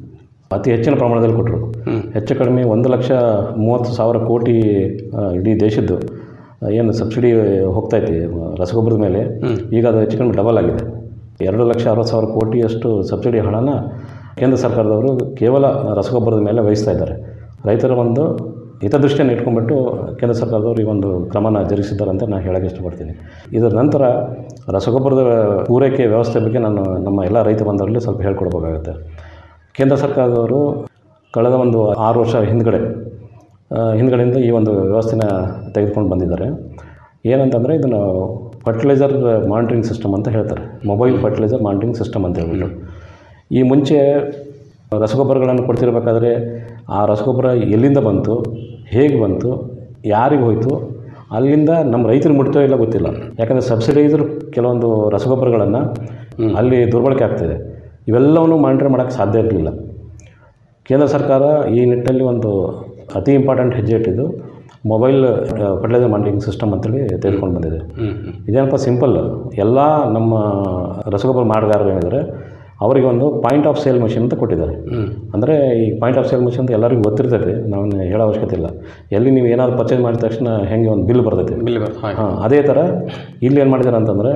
ಅತಿ ಹೆಚ್ಚಿನ ಪ್ರಮಾಣದಲ್ಲಿ ಕೊಟ್ಟರು ಹೆಚ್ಚು ಕಡಿಮೆ ಒಂದು ಲಕ್ಷ ಮೂವತ್ತು ಸಾವಿರ ಕೋಟಿ ಆ, ಇಡೀ ದೇಶದ್ದು ಆ, ಏನು ಸಬ್ಸಿಡಿ ಹೋಗ್ತೈತಿ ರಸಗೊಬ್ಬರದ ಮೇಲೆ ಈಗ ಅದು ಹೆಚ್ಚು ಕಡಿಮೆ ಡಬಲ್ ಆಗಿದೆ ಎರಡು ಲಕ್ಷ ಅರವತ್ತು ಸಾವಿರ ಕೋಟಿಯಷ್ಟು ಸಬ್ಸಿಡಿ ಹಣನ ಕೇಂದ್ರ ಸರ್ಕಾರದವರು ಕೇವಲ ರಸಗೊಬ್ಬರದ ಮೇಲೆ ವಹಿಸ್ತಾ ಇದ್ದಾರೆ ರೈತರ ಒಂದು ಹಿತದೃಷ್ಟಿಯನ್ನು ಇಟ್ಕೊಂಡ್ಬಿಟ್ಟು ಕೇಂದ್ರ ಸರ್ಕಾರದವರು ಈ ಒಂದು ಕ್ರಮನ ಜರುಗಿಸಿದ್ದಾರೆ ಅಂತ ನಾನು ಹೇಳೋಕ್ಕೆ ಇಷ್ಟಪಡ್ತೀನಿ ಇದರ ನಂತರ ರಸಗೊಬ್ಬರದ ಪೂರೈಕೆ ವ್ಯವಸ್ಥೆ ಬಗ್ಗೆ ನಾನು ನಮ್ಮ ಎಲ್ಲ ರೈತ ಬಂಧುಗಳಲ್ಲಿ ಸ್ವಲ್ಪ ಹೇಳ್ಕೊಡ್ಬೇಕಾಗತ್ತೆ ಕೇಂದ್ರ ಸರ್ಕಾರದವರು ಕಳೆದ ಒಂದು ಆರು ವರ್ಷ ಹಿಂದ್ಗಡೆ ಆ, ಹಿಂದ್ಗಡೆಯಿಂದ ಈ ಒಂದು ವ್ಯವಸ್ಥೆನ ತೆಗೆದುಕೊಂಡು ಬಂದಿದ್ದಾರೆ ಏನಂತಂದರೆ ಇದನ್ನು ಫರ್ಟಿಲೈಸರ್ ಮಾನಿಟ್ರಿಂಗ್ ಸಿಸ್ಟಮ್ ಅಂತ ಹೇಳ್ತಾರೆ ಮೊಬೈಲ್ ಫರ್ಟಿಲೈಸರ್ ಮಾನಿಟ್ರಿಂಗ್ ಸಿಸ್ಟಮ್ ಅಂತ ಹೇಳ್ಬಿಟ್ಟು ಈ ಮುಂಚೆ ರಸಗೊಬ್ಬರಗಳನ್ನು ಕೊಡ್ತಿರ್ಬೇಕಾದ್ರೆ ಆ ರಸಗೊಬ್ಬರ ಎಲ್ಲಿಂದ ಬಂತು ಹೇಗೆ ಬಂತು ಯಾರಿಗೆ ಹೋಯಿತು ಅಲ್ಲಿಂದ ನಮ್ಮ ರೈತರಿಗೆ ಮುಟ್ತೋ ಇಲ್ಲ ಗೊತ್ತಿಲ್ಲ ಯಾಕಂದರೆ ಸಬ್ಸಿಡೈಸರ್ ಕೆಲವೊಂದು ರಸಗೊಬ್ಬರಗಳನ್ನು ಅಲ್ಲಿ ದುರ್ಬಳಕೆ ಆಗ್ತಿದೆ ಇವೆಲ್ಲವನ್ನು ಮಾನಿಟರ್ ಮಾಡೋಕ್ಕೆ ಸಾಧ್ಯ ಇರಲಿಲ್ಲ ಕೇಂದ್ರ ಸರ್ಕಾರ ಈ ನಿಟ್ಟಿನಲ್ಲಿ ಒಂದು ಅತಿ ಇಂಪಾರ್ಟೆಂಟ್ ಹೆಜ್ಜೆ ಇಟ್ಟಿದ್ದು ಮೊಬೈಲ್ ಫರ್ಟಿಲೈಸರ್ ಮಾನಿಟರಿಂಗ್ ಸಿಸ್ಟಮ್ ಅಂತೇಳಿ ತೆಗೆದುಕೊಂಡು ಬಂದಿದೆ ಇದೇನಪ್ಪ ಸಿಂಪಲ್ ಎಲ್ಲ ನಮ್ಮ ರಸಗೊಬ್ಬರ ಮಾರಾಟಗಾರರು ಏನಿದ್ದಾರೆ ಅವರಿಗೆ ಒಂದು ಪಾಯಿಂಟ್ ಆಫ್ ಸೇಲ್ ಮಷಿನ್ ಅಂತ ಕೊಟ್ಟಿದ್ದಾರೆ ಅಂದರೆ ಈ ಪಾಯಿಂಟ್ ಆಫ್ ಸೇಲ್ ಮಷಿನ್ ಅಂತ ಎಲ್ಲರಿಗೂ ಗೊತ್ತಿರ್ತೈತೆ ನಾವು ಹೇಳೋ ಅವಶ್ಯಕತೆ ಇಲ್ಲ ಎಲ್ಲಿ ನೀವು ಏನಾದ್ರು ಪರ್ಚೇಸ್ ಮಾಡಿದ ತಕ್ಷಣ ಹೆಂಗೆ ಒಂದು ಬಿಲ್ ಬರ್ತೈತೆ ಬಿಲ್ ಹಾಂ ಅದೇ ಥರ ಇಲ್ಲಿ ಏನು ಮಾಡಿದ್ದಾರೆ ಅಂತಂದರೆ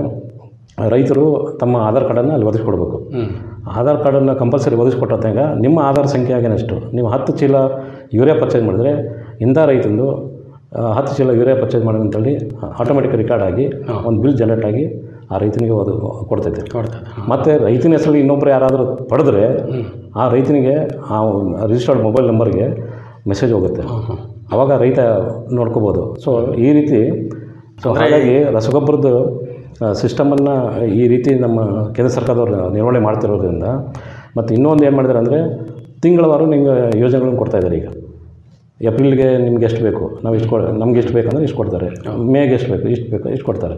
ರೈತರು ತಮ್ಮ ಆಧಾರ್ ಕಾರ್ಡನ್ನು ಅಲ್ಲಿ ಒದಗಿಸ್ಕೊಡ್ಬೇಕು ಆಧಾರ್ ಕಾರ್ಡನ್ನು ಕಂಪಲ್ಸರಿ ಒದಗಿಸ್ಕೊಟ್ಟಾಗ ನಿಮ್ಮ ಆಧಾರ್ ಸಂಖ್ಯೆ ಆಗೇನಷ್ಟು ನೀವು ಹತ್ತು ಚೀಲ ಯೂರಿಯಾ ಪರ್ಚೇಸ್ ಮಾಡಿದ್ರೆ ಇಂಥ ರೈತಂದು ಆ, ಹತ್ತು ಚೀಲ ಯೂರಿಯಾ ಪರ್ಚೇಸ್ ಮಾಡಿ ಅಂತೇಳಿ ಆಟೋಮೆಟಿಕ್ ರಿಕಾರ್ಡ್ ಆಗಿ ಒಂದು ಬಿಲ್ ಜನರೇಟ್ ಆಗಿ ಆ ರೈತನಿಗೆ ಅದು ಕೊಡ್ತೈತೆ ಮತ್ತು ರೈತನ ಹೆಸರಲ್ಲಿ ಇನ್ನೊಬ್ಬರು ಯಾರಾದರೂ ಪಡೆದ್ರೆ ಆ ರೈತನಿಗೆ ಆ ರಿಜಿಸ್ಟರ್ಡ್ ಮೊಬೈಲ್ ನಂಬರ್ಗೆ ಮೆಸೇಜ್ ಹೋಗುತ್ತೆ ಆವಾಗ ರೈತ ನೋಡ್ಕೋಬೋದು ಸೊ ಈ ರೀತಿ ಸೊ ಹಾಗಾಗಿ ರಸಗೊಬ್ಬರದ ಸಿಸ್ಟಮನ್ನು ಈ ರೀತಿ ನಮ್ಮ ಕೇಂದ್ರ ಸರ್ಕಾರದವರು ನಿರ್ವಹಣೆ ಮಾಡ್ತಿರೋದ್ರಿಂದ ಮತ್ತು ಇನ್ನೊಂದು ಏನು ಮಾಡಿದ್ದಾರೆ ಅಂದರೆ ತಿಂಗಳವಾರು ನಿಮಗೆ ಯೋಜನೆಗಳನ್ನು ಕೊಡ್ತಾ ಇದ್ದಾರೆ ಈಗ ಏಪ್ರಿಲ್ಗೆ ನಿಮ್ಗೆ ಎಷ್ಟು ಬೇಕು ನಾವು ಇಷ್ಟು ಕೊಡ ನಮ್ಗೆ ಎಷ್ಟು ಬೇಕಂದ್ರೆ ಇಷ್ಟು ಕೊಡ್ತಾರೆ ಮೇಗೆ ಎಷ್ಟು ಬೇಕು ಇಷ್ಟು ಬೇಕು ಇಷ್ಟು ಕೊಡ್ತಾರೆ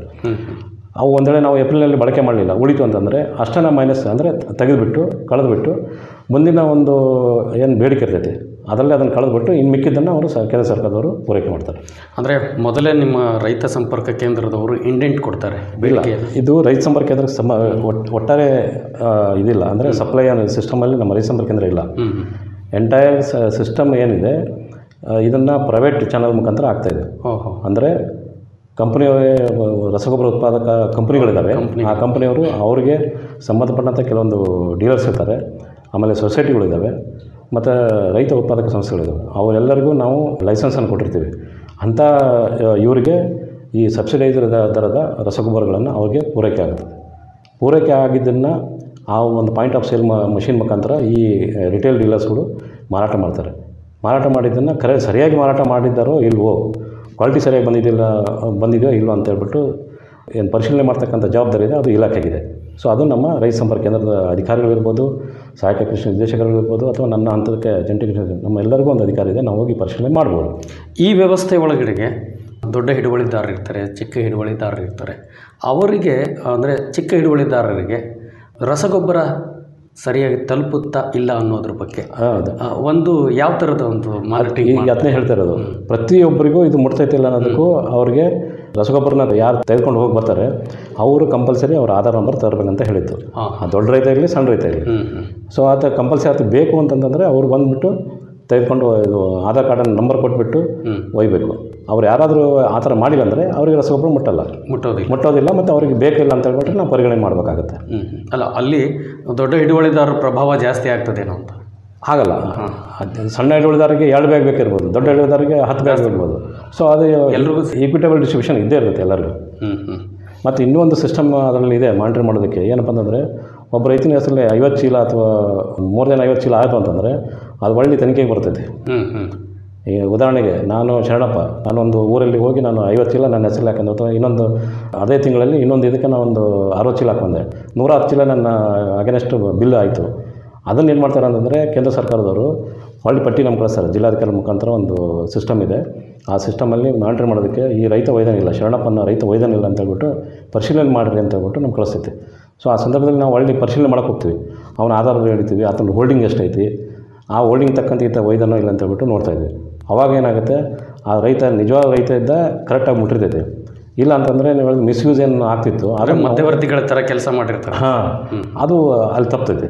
ಅವು ಒಂದು ವೇಳೆ ನಾವು ಏಪ್ರಿಲ್ನಲ್ಲಿ ಬಳಕೆ ಮಾಡಲಿಲ್ಲ ಉಳಿತು ಅಂತಂದರೆ ಅಷ್ಟನ್ನ ಮೈನಸ್ ಅಂದರೆ ತೆಗೆದುಬಿಟ್ಟು ಕಳೆದುಬಿಟ್ಟು ಮುಂದಿನ ಒಂದು ಏನು ಬೇಡಿಕೆ ಇರ್ತೈತಿ ಅದರಲ್ಲೇ ಅದನ್ನು ಕಳೆದುಬಿಟ್ಟು ಇನ್ನು ಮಿಕ್ಕಿದ್ದನ್ನು ಅವರು ಸ ಕೇಂದ್ರ ಸರ್ಕಾರದವರು ಪೂರೈಕೆ ಮಾಡ್ತಾರೆ ಅಂದರೆ ಮೊದಲೇ ನಿಮ್ಮ ರೈತ ಸಂಪರ್ಕ ಕೇಂದ್ರದವರು ಇಂಡೆಂಟ್ ಕೊಡ್ತಾರೆ ಇಲ್ಲ ಬೇಡಿಕೆ ಇದು ರೈತ ಸಂಪರ್ಕ ಕೇಂದ್ರಕ್ಕೆ ಸಮ ಒಟ್- ಒಟ್ಟಾರೆ ಆ, ಇದಿಲ್ಲ ಅಂದರೆ ಸಪ್ಲೈ ಅನ್ನೋ ಸಿಸ್ಟಮಲ್ಲಿ ನಮ್ಮ ರೈತ ಸಂಪರ್ಕ ಕೇಂದ್ರ ಇಲ್ಲ ಎಂಟೈರ್ ಸಿಸ್ಟಮ್ ಏನಿದೆ ಇದನ್ನು ಪ್ರೈವೇಟ್ ಚಾನಲ್ ಮುಖಾಂತರ ಆಗ್ತಾಯಿದೆ ಓಹೋ ಅಂದರೆ ಕಂಪ್ನಿ ರಸಗೊಬ್ಬರ ಉತ್ಪಾದಕ ಕಂಪ್ನಿಗಳಿದ್ದಾವೆ ಆ ಕಂಪ್ನಿಯವರು ಅವರಿಗೆ ಸಂಬಂಧಪಟ್ಟಂಥ ಕೆಲವೊಂದು ಡೀಲರ್ಸ್ ಇರ್ತಾರೆ ಆಮೇಲೆ ಸೊಸೈಟಿಗಳಿದ್ದಾವೆ ಮತ್ತು ರೈತ ಉತ್ಪಾದಕ ಸಂಸ್ಥೆಗಳಿದ್ದಾವೆ ಅವರೆಲ್ಲರಿಗೂ ನಾವು ಲೈಸೆನ್ಸನ್ನು ಕೊಟ್ಟಿರ್ತೀವಿ ಅಂಥ ಆ, ಇವರಿಗೆ ಈ ಸಬ್ಸಿಡೈಸ್ ದರದ ರಸಗೊಬ್ಬರಗಳನ್ನು ಅವ್ರಿಗೆ ಪೂರೈಕೆ ಆಗುತ್ತೆ ಪೂರೈಕೆ ಆಗಿದ್ದನ್ನು ಆ ಒಂದು ಪಾಯಿಂಟ್ ಆಫ್ ಸೇಲ್ ಮಷಿನ್ ಮುಖಾಂತರ ಈ ರಿಟೇಲ್ ಡೀಲರ್ಸ್ಗಳು ಮಾರಾಟ ಮಾಡ್ತಾರೆ ಮಾರಾಟ ಮಾಡಿದ್ದನ್ನು ಕರೆ ಸರಿಯಾಗಿ ಮಾರಾಟ ಮಾಡಿದ್ದಾರೋ ಇಲ್ವೋ ಕ್ವಾಲಿಟಿ ಸರಿಯಾಗಿ ಬಂದಿದ್ದಿಲ್ಲ ಬಂದಿದೆಯೋ ಇಲ್ವೋ ಅಂತ ಹೇಳ್ಬಿಟ್ಟು ಏನು ಪರಿಶೀಲನೆ ಮಾಡ್ತಕ್ಕಂಥ ಜವಾಬ್ದಾರಿ ಇದೆ ಅದು ಇಲಾಖೆಗಿದೆ ಸೊ ಅದು ನಮ್ಮ ರೈತ ಸಂಪರ್ಕ ಕೇಂದ್ರದ ಅಧಿಕಾರಿಗಳಿರ್ಬೋದು ಸಹಾಯಕ ಕೃಷಿ ನಿರ್ದೇಶಕರುಗಳಿರ್ಬೋದು ಅಥವಾ ನನ್ನ ಹಂತಕ್ಕೆ ಜಂಟಿ ಕೃಷಿ ನಮ್ಮ ಎಲ್ಲರಿಗೂ ಒಂದು ಅಧಿಕಾರ ಇದೆ ನಾವು ಹೋಗಿ ಪರಿಶೀಲನೆ ಮಾಡ್ಬೋದು ಈ ವ್ಯವಸ್ಥೆ ಒಳಗಡೆಗೆ ದೊಡ್ಡ ಹಿಡುವಳಿದಾರರು ಇರ್ತಾರೆ ಚಿಕ್ಕ ಹಿಡುವಳಿದಾರರು ಇರ್ತಾರೆ ಅವರಿಗೆ ಅಂದರೆ ಚಿಕ್ಕ ಹಿಡುವಳಿದಾರರಿಗೆ ರಸಗೊಬ್ಬರ ಸರಿಯಾಗಿ ತಲುಪುತ್ತಾ ಇಲ್ಲ ಅನ್ನೋದ್ರ ಬಗ್ಗೆ ಹೌದು ಆ, ಒಂದು ಯಾವ ಥರದ ಒಂದು ಮಾರ್ಕೆಟಿಂಗ್ ಈಗ ಅದನ್ನೇ ಹೇಳ್ತಾ ಇರೋದು ಪ್ರತಿಯೊಬ್ಬರಿಗೂ ಇದು ಮುಟ್ತೈತಿಲ್ಲ ಅನ್ನೋದಕ್ಕೂ ಅವ್ರಿಗೆ ರಸಗೊಬ್ಬರನ ಯಾರು ತೆಗೆದುಕೊಂಡು ಹೋಗಿ ಬರ್ತಾರೆ ಅವರು ಕಂಪಲ್ಸರಿ ಅವ್ರ ಆಧಾರ್ ನಂಬರ್ ತರಬೇಕಂತ ಹೇಳಿತ್ತು ಆ ದೊಡ್ಡ ರೈತ ಇರಲಿ ಸಣ್ಣ ರೈತ ಇರಲಿ ಸೊ ಆತ ಕಂಪಲ್ಸರಿ ಆತ ಬೇಕು ಅಂತಂತಂದರೆ ಅವ್ರು ಬಂದುಬಿಟ್ಟು ತೆಗೆದುಕೊಂಡು ಇದು ಆಧಾರ್ ಕಾರ್ಡನ್ನು ನಂಬರ್ ಕೊಟ್ಬಿಟ್ಟು ಒಯ್ಬೇಕು ಅವ್ರು ಯಾರಾದರೂ ಆ ಥರ ಮಾಡಿಲ್ಲ ಅಂದರೆ ಅವ್ರಿಗೆ ರಸಗೊಬ್ಬರ ಮುಟ್ಟಲ್ಲ ಮುಟ್ಟೋದಿಲ್ಲ ಮುಟ್ಟೋದಿಲ್ಲ ಮತ್ತು ಅವ್ರಿಗೆ ಬೇಕಿಲ್ಲ ಅಂತ ಹೇಳ್ಬಿಟ್ಟು ನಾವು ಪರಿಗಣನೆ ಮಾಡಬೇಕಾಗತ್ತೆ ಹ್ಮ್. ಅಲ್ಲ ಅಲ್ಲಿ ದೊಡ್ಡ ಹಿಡುವಳಿದಾರರ ಪ್ರಭಾವ ಜಾಸ್ತಿ ಆಗ್ತದೇನೋ ಅಂತ ಆಗಲ್ಲ ಅದ್ ಸಣ್ಣ ಹಿಡುವಳಿದಾರರಿಗೆ ಎರಡು ಬ್ಯಾಗ್ ಬೇಕಿರ್ಬೋದು ದೊಡ್ಡ ಹಿಡುವಳಿದಾರರಿಗೆ ಹತ್ತು ಬ್ಯಾಗ್ ಇರ್ಬೋದು ಸೊ ಅದು ಎಲ್ರಿಗೂ ಈಕ್ವಿಟೇಬಲ್ ಡಿಸ್ಟ್ರಿಬ್ಯೂಷನ್ ಇದ್ದೇ ಇರುತ್ತೆ ಎಲ್ಲರಿಗೂ ಹ್ಞೂ ಹ್ಞೂ ಮತ್ತು ಇನ್ನೊಂದು ಸಿಸ್ಟಮ್ ಅದರಲ್ಲಿ ಇದೆ ಮಾನಿಟರ್ ಮಾಡೋದಕ್ಕೆ ಏನಪ್ಪ ಅಂತಂದರೆ ಒಬ್ಬ ರೈತನ ಹೆಸರಲ್ಲಿ ಐವತ್ತು ಚೀಲ ಅಥವಾ ಮೂರು ದಿನ ಐವತ್ತು ಚೀಲ ಆಯಿತು ಅಂತಂದರೆ ಅದು ಒಳ್ಳೆ ತನಿಖೆಗೆ ಬರ್ತೈತಿ ಹ್ಞೂ ಹ್ಞೂ ಈ ಉದಾಹರಣೆಗೆ ನಾನು ಶರಣಪ್ಪ ನಾನೊಂದು ಊರಲ್ಲಿ ಹೋಗಿ ನಾನು ಐವತ್ತು ಚೀಲ ನನ್ನ ಹೆಸರಲ್ಲಿ ಹಾಕೊಂಡೆ ಅಥವಾ ಇನ್ನೊಂದು ಅದೇ ತಿಂಗಳಲ್ಲಿ ಇನ್ನೊಂದು ಇದಕ್ಕೆ ನಾನು ಒಂದು ಅರವತ್ತು ಚೀಲ ಹಾಕೊಂಡೆ ನೂರ ಹತ್ತು ಚೀಲ ನನ್ನ ಅಗೇನೆಸ್ಟ್ ಬಿಲ್ ಆಯಿತು ಅದನ್ನು ಏನು ಮಾಡ್ತಾರೆ ಅಂತಂದರೆ ಕೇಂದ್ರ ಸರ್ಕಾರದವರು ಹೊಳ್ಳಿ ಪಟ್ಟಿ ನಮ್ಮ ಕಳಿಸ್ತಾರೆ ಜಿಲ್ಲಾಧಿಕಾರಿ ಮುಖಾಂತರ ಒಂದು ಸಿಸ್ಟಮ್ ಇದೆ ಆ ಸಿಸ್ಟಮಲ್ಲಿ ಮಾನಿಟರ್ ಮಾಡೋದಕ್ಕೆ ಈ ರೈತ ವೈದ್ಯನಿಲ್ಲ ಶರಣಪ್ಪನ ರೈತ ವೈದ್ಯನಿಲ್ಲ ಅಂತ ಹೇಳ್ಬಿಟ್ಟು ಪರಿಶೀಲನೆ ಮಾಡಿರಿ ಅಂತ ಹೇಳ್ಬಿಟ್ಟು ನಮ್ಗೆ ಕಳಿಸ್ತೈತಿ ಸೊ ಆ ಸಂದರ್ಭದಲ್ಲಿ ನಾವು ಒಳ್ಳೆ ಪರಿಶೀಲನೆ ಮಾಡೋಕೆ ಹೋಗ್ತೀವಿ ಅವನ ಆಧಾರ ಹಿಡಿತೀವಿ ಆತನ ಹೋಲ್ಡಿಂಗ್ ಎಷ್ಟೈತಿ ಆ ಹೋಲ್ಡಿಂಗ್ ತಕ್ಕಂತೆ ಈತ ವೈದ್ಯನೋ ಇಲ್ಲ ಅಂತ ಹೇಳ್ಬಿಟ್ಟು ನೋಡ್ತಾ ಇದ್ವಿ ಅವಾಗ ಏನಾಗುತ್ತೆ ಆ ರೈತ ನಿಜವಾದ ರೈತ ಇದ್ದ ಕರೆಕ್ಟಾಗಿ ಮುಟ್ಟಿರ್ತೈತೆ ಇಲ್ಲ ಅಂತಂದರೆ ನೀವು ಹೇಳಿದ ಮಿಸ್ಯೂಸ್ ಏನು ಆಗ್ತಿತ್ತು ಅಂದರೆ ಅದನ್ನು ನಾವು- ಮಧ್ಯವರ್ತಿಗಳ ಥರ ಕೆಲಸ ಮಾಡಿರ್ತಾರೆ ಹಾಂ ಅದು ಅಲ್ಲಿ ತಪ್ತೈತೆ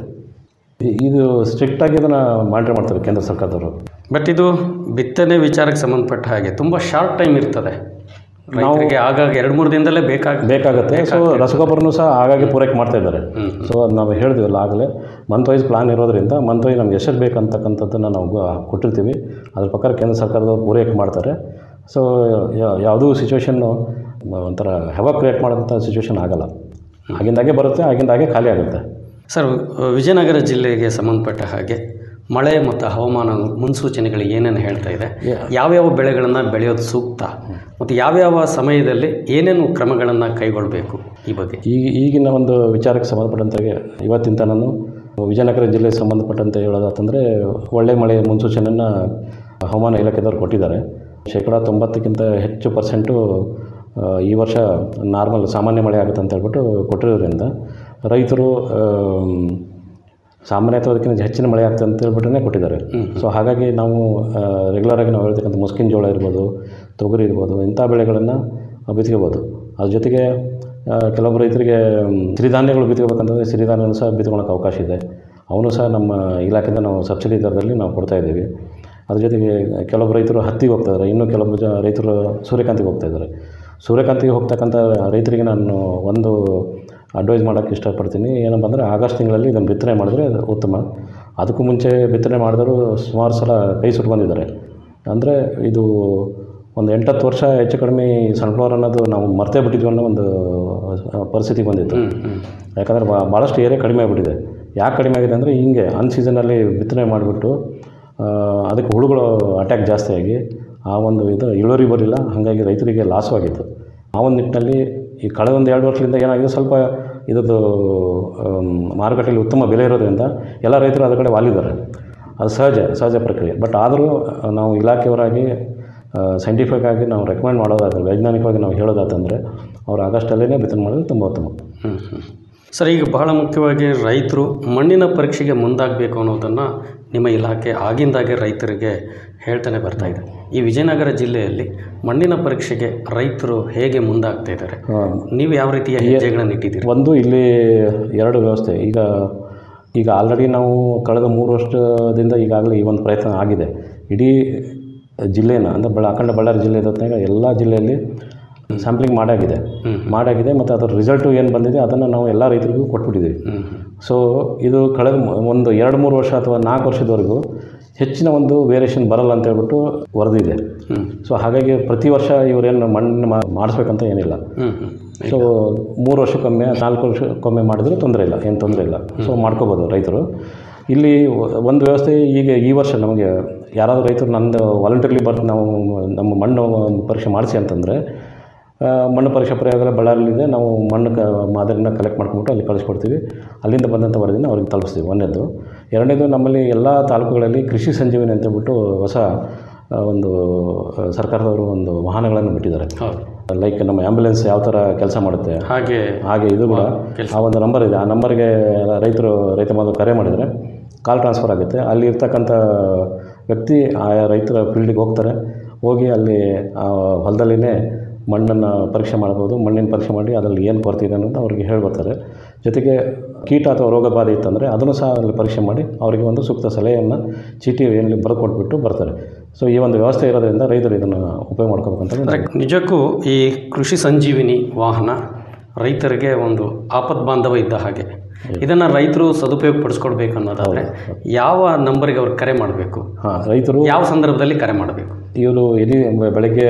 ಇ- ಇದು ಸ್ಟ್ರಿಕ್ಟಾಗಿ ಇದನ್ನು ಮಾನಿಟರ್ ಮಾಡ್ತಾರೆ ಕೇಂದ್ರ ಸರ್ಕಾರದವರು ಬಟ್ ಇದು ಬಿತ್ತನೆ ವಿಚಾರಕ್ಕೆ ಸಂಬಂಧಪಟ್ಟ ಹಾಗೆ ತುಂಬ ಶಾರ್ಟ್ ಟೈಮ್ ಇರ್ತದೆ ರೈತರಿಗೆ ಆಗಾಗ ಎರಡು ಮೂರು ದಿನದಲ್ಲೇ ಬೇಕಾಗ ಬೇಕಾಗುತ್ತೆ ಸೊ ರಸಗೊಬ್ಬರನೂ ಸಹ ಆಗಾಗ್ಗೆ ಪೂರೈಕೆ ಮಾಡ್ತಾ ಇದ್ದಾರೆ ಸೊ ಅದು ನಾವು ಹೇಳಿದ್ವಲ್ಲ ಆಗಲೇ ಮಂತ್ ವೈಸ್ ಪ್ಲಾನ್ ಇರೋದ್ರಿಂದ ಮಂತ್ ವೈಸ್ ನಮ್ಗೆ ಎಷ್ಟು ಬೇಕಂತಕ್ಕಂಥದ್ದನ್ನು ನಾವು ಗ- ಕೊಟ್ಟಿರ್ತೀವಿ ಅದ್ರ ಪ್ರಕಾರ ಕೇಂದ್ರ ಸರ್ಕಾರದವ್ರು ಪೂರೈಕೆ ಮಾಡ್ತಾರೆ ಸೊ ಯಾವುದೂ ಸಿಚುವೇಶನ್ನು ಒಂಥರ ಹೆವ ಕ್ರಿಯೇಟ್ ಮಾಡೋಂಥ ಸಿಚುವೇಶನ್ ಆಗಲ್ಲ ಆಗಿಂದಾಗೆ ಬರುತ್ತೆ ಆಗಿಂದಾಗೆ ಖಾಲಿ ಆಗುತ್ತೆ ಸರ್ ವಿಜಯನಗರ ಜಿಲ್ಲೆಗೆ ಸಂಬಂಧಪಟ್ಟ ಹಾಗೆ ಮಳೆ ಮತ್ತು ಹವಾಮಾನ ಮುನ್ಸೂಚನೆಗಳು ಏನೇನು ಹೇಳ್ತಾ ಇದೆ ಯಾವ್ಯಾವ ಬೆಳೆಗಳನ್ನು ಬೆಳೆಯೋದು ಸೂಕ್ತ ಮತ್ತು ಯಾವ್ಯಾವ ಸಮಯದಲ್ಲಿ ಏನೇನು ಕ್ರಮಗಳನ್ನು ಕೈಗೊಳ್ಳಬೇಕು ಈ ಬಗ್ಗೆ ಈಗ ಈಗಿನ ಒಂದು ವಿಚಾರಕ್ಕೆ ಸಂಬಂಧಪಟ್ಟಂತೆ ಇವತ್ತಿನ ತನಕ ವಿಜಯನಗರ ಜಿಲ್ಲೆಗೆ ಸಂಬಂಧಪಟ್ಟಂತೆ ಹೇಳೋದಾತಂದರೆ ಒಳ್ಳೆ ಮಳೆ ಮುನ್ಸೂಚನೆಯನ್ನು ಹವಾಮಾನ ಇಲಾಖೆದವ್ರು ಕೊಟ್ಟಿದ್ದಾರೆ ಶೇಕಡ ತೊಂಬತ್ತಕ್ಕಿಂತ ಹೆಚ್ಚು ಪರ್ಸೆಂಟು ಆ, ಈ ವರ್ಷ ನಾರ್ಮಲ್ ಸಾಮಾನ್ಯ ಮಳೆ ಆಗುತ್ತೆ ಅಂತ ಹೇಳ್ಬಿಟ್ಟು ಕೊಟ್ಟಿರೋದ್ರಿಂದ ರೈತರು ಆಮ್, ಸಾಮಾನ್ಯತಃ ಅದಕ್ಕಿಂತ ಹೆಚ್ಚಿನ ಮಳೆ ಆಗ್ತದೆ ಅಂತ ಹೇಳ್ಬಿಟ್ಟೇ ಕೊಟ್ಟಿದ್ದಾರೆ ಸೊ ಹಾಗಾಗಿ ನಾವು ರೆಗ್ಯುಲರಾಗಿ ನಾವು ಹೇಳ್ತಕ್ಕಂಥ ಮುಸ್ಕಿನ ಜೋಳ ಇರ್ಬೋದು ತೊಗರಿ ಇರ್ಬೋದು ಇಂಥ ಬೆಳೆಗಳನ್ನು ಬಿತ್ಕೋಬೋದು ಅದ್ರ ಜೊತೆಗೆ ಆ, ಕೆಲವೊಬ್ಬರು ರೈತರಿಗೆ ಮ್, ಸಿರಿಧಾನ್ಯಗಳು ಬಿತ್ತಬೇಕಂತಂದರೆ ಸಿರಿಧಾನ್ಯಗಳು ಸಹ ಬಿತ್ಕೊಳ್ಳೋಕೆ ಅವಕಾಶ ಇದೆ ಅವನು ಸಹ ನಮ್ಮ ಇಲಾಖೆಯಿಂದ ನಾವು ಸಬ್ಸಿಡಿ ದರದಲ್ಲಿ ನಾವು ಕೊಡ್ತಾ ಇದ್ದೀವಿ ಅದ್ರ ಜೊತೆಗೆ ಕೆಲವೊಬ್ಬರು ರೈತರು ಹತ್ತಿಗೆ ಹೋಗ್ತಾ ಇದ್ದಾರೆ ಇನ್ನು ಕೆಲವೊಬ್ಬರು ಜ ರೈತರು ಸೂರ್ಯಕಾಂತಿಗೆ ಹೋಗ್ತಾ ಇದ್ದಾರೆ ಸೂರ್ಯಕಾಂತಿಗೆ ಹೋಗ್ತಕ್ಕಂಥ ರೈತರಿಗೆ ನಾನು ಒಂದು ಅಡ್ವೈಸ್ ಮಾಡೋಕ್ಕೆ ಇಷ್ಟಪಡ್ತೀನಿ ಏನಪ್ಪ ಅಂದರೆ ಆಗಸ್ಟ್ ತಿಂಗಳಲ್ಲಿ ಇದನ್ನು ಬಿತ್ತನೆ ಮಾಡಿದ್ರೆ ಅದು ಉತ್ತಮ ಅದಕ್ಕೂ ಮುಂಚೆ ಬಿತ್ತನೆ ಮಾಡಿದವರು ಸುಮಾರು ಸಲ ಕೈ ಸುಟ್ಕೊಂಡಿದ್ದಾರೆ ಅಂದರೆ ಇದು ಒಂದು ಎಂಟತ್ತು ವರ್ಷ ಹೆಚ್ಚು ಕಡಿಮೆ ಈ ಸನ್ಫ್ಲವರ್ ಅನ್ನೋದು ನಾವು ಮರ್ತೇ ಬಿಟ್ಟಿದ್ವಿ ಅನ್ನೋ ಒಂದು ಆ, ಪರಿಸ್ಥಿತಿ ಬಂದಿತ್ತು ಯಾಕಂದರೆ ಭಾಳಷ್ಟು ಏರಿಯಾ ಕಡಿಮೆ ಆಗಿಬಿಟ್ಟಿದೆ ಯಾಕೆ ಕಡಿಮೆ ಆಗಿದೆ ಅಂದರೆ ಹಿಂಗೆ ಅನ್ ಸೀಸನಲ್ಲಿ ಬಿತ್ತನೆ ಮಾಡಿಬಿಟ್ಟು ಆ, ಅದಕ್ಕೆ ಹುಳುಗಳು ಅಟ್ಯಾಕ್ ಜಾಸ್ತಿ ಆಗಿ ಆ ಒಂದು ಇದು ಇಳುವರಿ ಬರಲಿಲ್ಲ ಹಾಗಾಗಿ ರೈತರಿಗೆ ಲಾಸು ಆಗಿತ್ತು ಆ ಒಂದು ನಿಟ್ಟಿನಲ್ಲಿ ಈ ಕಳೆದ ಒಂದು ಎರಡು ವರ್ಷದಿಂದ ಏನಾಗಿದೆ ಸ್ವಲ್ಪ ಇದ್ರದ್ದು ಆಮ್, ಮಾರುಕಟ್ಟೆಯಲ್ಲಿ ಉತ್ತಮ ಬೆಲೆ ಇರೋದ್ರಿಂದ ಎಲ್ಲ ರೈತರು ಅದರ ಕಡೆ ವಾಲಿದ್ದಾರೆ ಅದು ಸಹಜ ಸಹಜ ಪ್ರಕ್ರಿಯೆ ಬಟ್ ಆದರೂ ನಾವು ಇಲಾಖೆಯವರಾಗಿ ಸೈಂಟಿಫಿಕ್ ಆಗಿ ನಾವು ರೆಕಮೆಂಡ್ ಮಾಡೋದಾದ್ರೆ ವೈಜ್ಞಾನಿಕವಾಗಿ ನಾವು ಹೇಳೋದಾತಂದರೆ ಅವ್ರು ಆಗಸ್ಟಲ್ಲೇ ಬಿತ್ತನೆ ಮಾಡೋದು ತುಂಬ ಉತ್ತಮ ಹ್ಮ್, ಹ್ಮ್. ಸರ್ ಈಗ ಬಹಳ ಮುಖ್ಯವಾಗಿ ರೈತರು ಮಣ್ಣಿನ ಪರೀಕ್ಷೆಗೆ ಮುಂದಾಗಬೇಕು ಅನ್ನೋದನ್ನು ನಿಮ್ಮ ಇಲಾಖೆ ಆಗಿಂದಾಗೆ ರೈತರಿಗೆ ಹೇಳ್ತಾನೆ ಬರ್ತಾ ಇದೆ ಈ ವಿಜಯನಗರ ಜಿಲ್ಲೆಯಲ್ಲಿ ಮಣ್ಣಿನ ಪರೀಕ್ಷೆಗೆ ರೈತರು ಹೇಗೆ ಮುಂದಾಗ್ತಾ ಇದ್ದಾರೆ ನೀವು ಯಾವ ರೀತಿಯ ಹೆಜ್ಜೆಗಳನ್ನು ಇಟ್ಟಿದ್ದೀರಿ ಒಂದು ಇಲ್ಲಿ ಎರಡು ವ್ಯವಸ್ಥೆ ಈಗ ಈಗ ಆಲ್ರೆಡಿ ನಾವು ಕಳೆದ ಮೂರು ವರ್ಷದಿಂದ ಈಗಾಗಲೇ ಈ ಒಂದು ಪ್ರಯತ್ನ ಆಗಿದೆ ಇಡೀ ಜಿಲ್ಲೆನ ಅಂದರೆ ಬಳ ಅಖಂಡ ಬಳ್ಳಾರಿ ಜಿಲ್ಲೆ ಹೊತ್ನಾಗ ಎಲ್ಲ ಜಿಲ್ಲೆಯಲ್ಲಿ ಸ್ಯಾಂಪ್ಲಿಂಗ್ ಮಾಡಾಗಿದೆ ಮಾಡಾಗಿದೆ ಮತ್ತು ಅದರ ರಿಸಲ್ಟು ಏನು ಬಂದಿದೆ ಅದನ್ನು ನಾವು ಎಲ್ಲ ರೈತರಿಗೂ ಕೊಟ್ಬಿಟ್ಟಿದ್ದೀವಿ ಸೊ ಇದು ಕಳೆದ ಮ- ಒಂದು ಎರಡು ಮೂರು ವರ್ಷ ಅಥವಾ ನಾಲ್ಕು ವರ್ಷದವರೆಗೂ ಹೆಚ್ಚಿನ ಒಂದು ವೇರಿಯೇಷನ್ ಬರಲ್ಲ ಅಂತ ಹೇಳ್ಬಿಟ್ಟು ವರದಿ ಇದೆ ಸೊ ಹಾಗಾಗಿ ಪ್ರತಿ ವರ್ಷ ಇವರೇನು ಮಣ್ಣು ಮಾ- ಮಾಡಿಸ್ಬೇಕಂತ ಏನಿಲ್ಲ ಸೊ ಮೂರು ವರ್ಷಕ್ಕೊಮ್ಮೆ ನಾಲ್ಕು ವರ್ಷಕ್ಕೊಮ್ಮೆ ಮಾಡಿದ್ರೆ ತೊಂದರೆ ಇಲ್ಲ ಏನು ತೊಂದರೆ ಇಲ್ಲ ಸೊ ಮಾಡ್ಕೋಬೋದು ರೈತರು ಇಲ್ಲಿ ಒ- ಒಂದು ವ್ಯವಸ್ಥೆ ಈಗ ಈ ವರ್ಷ ನಮಗೆ ಯಾರಾದರೂ ರೈತರು ನಂದು ವಾಲಂಟಿಯರ್ಲಿ ಬರ್ತು ನಾವು ನಮ್ಮ ಮಣ್ಣು ಪರೀಕ್ಷೆ ಮಾಡಿಸಿ ಅಂತಂದರೆ ಆ, ಮಣ್ಣು ಪರೀಕ್ಷಾ ಪ್ರಯೋಗಾಲಯ ಬಳ್ಳಾರಿಲಿದೆ ನಾವು ಮಣ್ಣು ಕ ಮಾದರಿನ ಕಲೆಕ್ಟ್ ಮಾಡ್ಕೊಂಬಿಟ್ಟು ಅಲ್ಲಿ ಕಳಿಸ್ಕೊಡ್ತೀವಿ ಅಲ್ಲಿಂದ ಬಂದಂಥ ವರದಿನ ಅವ್ರಿಗೆ ತಲುಪಿಸ್ತೀವಿ ಒಂದನೇದು ಎರಡನೇದು ನಮ್ಮಲ್ಲಿ ಎಲ್ಲ ತಾಲೂಕುಗಳಲ್ಲಿ ಕೃಷಿ ಸಂಜೀವಿನಿ ಅಂತ ಹೇಳ್ಬಿಟ್ಟು ಹೊಸ ಆ, ಒಂದು ಆ, ಸರ್ಕಾರದವರು ಒಂದು ವಾಹನಗಳನ್ನು ಬಿಟ್ಟಿದ್ದಾರೆ ಲೈಕ್ ನಮ್ಮ ಆ್ಯಂಬುಲೆನ್ಸ್ ಯಾವ ಥರ ಕೆಲಸ ಮಾಡುತ್ತೆ ಹಾಗೆ ಹಾಗೆ ಇದು ಕೂಡ ಆ ಒಂದು ನಂಬರ್ ಇದೆ ಆ ನಂಬರ್ಗೆ ರೈತರು ರೈತ ಬಂದು ಕರೆ ಮಾಡಿದರೆ ಕಾಲ್ ಟ್ರಾನ್ಸ್ಫರ್ ಆಗುತ್ತೆ ಅಲ್ಲಿ ಇರ್ತಕ್ಕಂಥ ವ್ಯಕ್ತಿ ಆಯಾ ರೈತರ ಫೀಲ್ಡಿಗೆ ಹೋಗ್ತಾರೆ ಹೋಗಿ ಅಲ್ಲಿ ಆ ಹೊಲದಲ್ಲಿನೇ ಮಣ್ಣನ್ನು ಪರೀಕ್ಷೆ ಮಾಡ್ಬೋದು ಮಣ್ಣಿನ ಪರೀಕ್ಷೆ ಮಾಡಿ ಅದರಲ್ಲಿ ಏನು ಕೊರತೆ ಇದೆ ಅನ್ನೋದು ಅವ್ರಿಗೆ ಹೇಳಿ ಬರ್ತಾರೆ ಜೊತೆಗೆ ಕೀಟ ಅಥವಾ ರೋಗ ಬಾಧೆ ಇತ್ತಂದರೆ ಅದನ್ನು ಸಹ ಅಲ್ಲಿ ಪರೀಕ್ಷೆ ಮಾಡಿ ಅವರಿಗೆ ಒಂದು ಸೂಕ್ತ ಸಲಹೆಯನ್ನು ಚೀಟಿ ಏನಲ್ಲಿ ಬರೆದು ಕೊಟ್ಬಿಟ್ಟು ಬರ್ತಾರೆ ಸೊ ಈ ಒಂದು ವ್ಯವಸ್ಥೆ ಇರೋದ್ರಿಂದ ರೈತರು ಇದನ್ನು ಉಪಯೋಗ ಮಾಡ್ಕೋಬೇಕಂತ ಅಂದರೆ ನಿಜಕ್ಕೂ ಈ ಕೃಷಿ ಸಂಜೀವಿನಿ ವಾಹನ ರೈತರಿಗೆ ಒಂದು ಆಪತ್ ಬಾಂಧವ ಇದ್ದ ಹಾಗೆ ಇದನ್ನು ರೈತರು ಸದುಪಯೋಗ ಪಡಿಸ್ಕೊಳ್ಬೇಕು ಅನ್ನೋದಾದರೆ ಯಾವ ನಂಬರಿಗೆ ಅವ್ರು ಕರೆ ಮಾಡಬೇಕು ಹಾಂ ರೈತರು ಯಾವ ಸಂದರ್ಭದಲ್ಲಿ ಕರೆ ಮಾಡಬೇಕು ಇವರು ಎನಿ ಬೆಳಗ್ಗೆ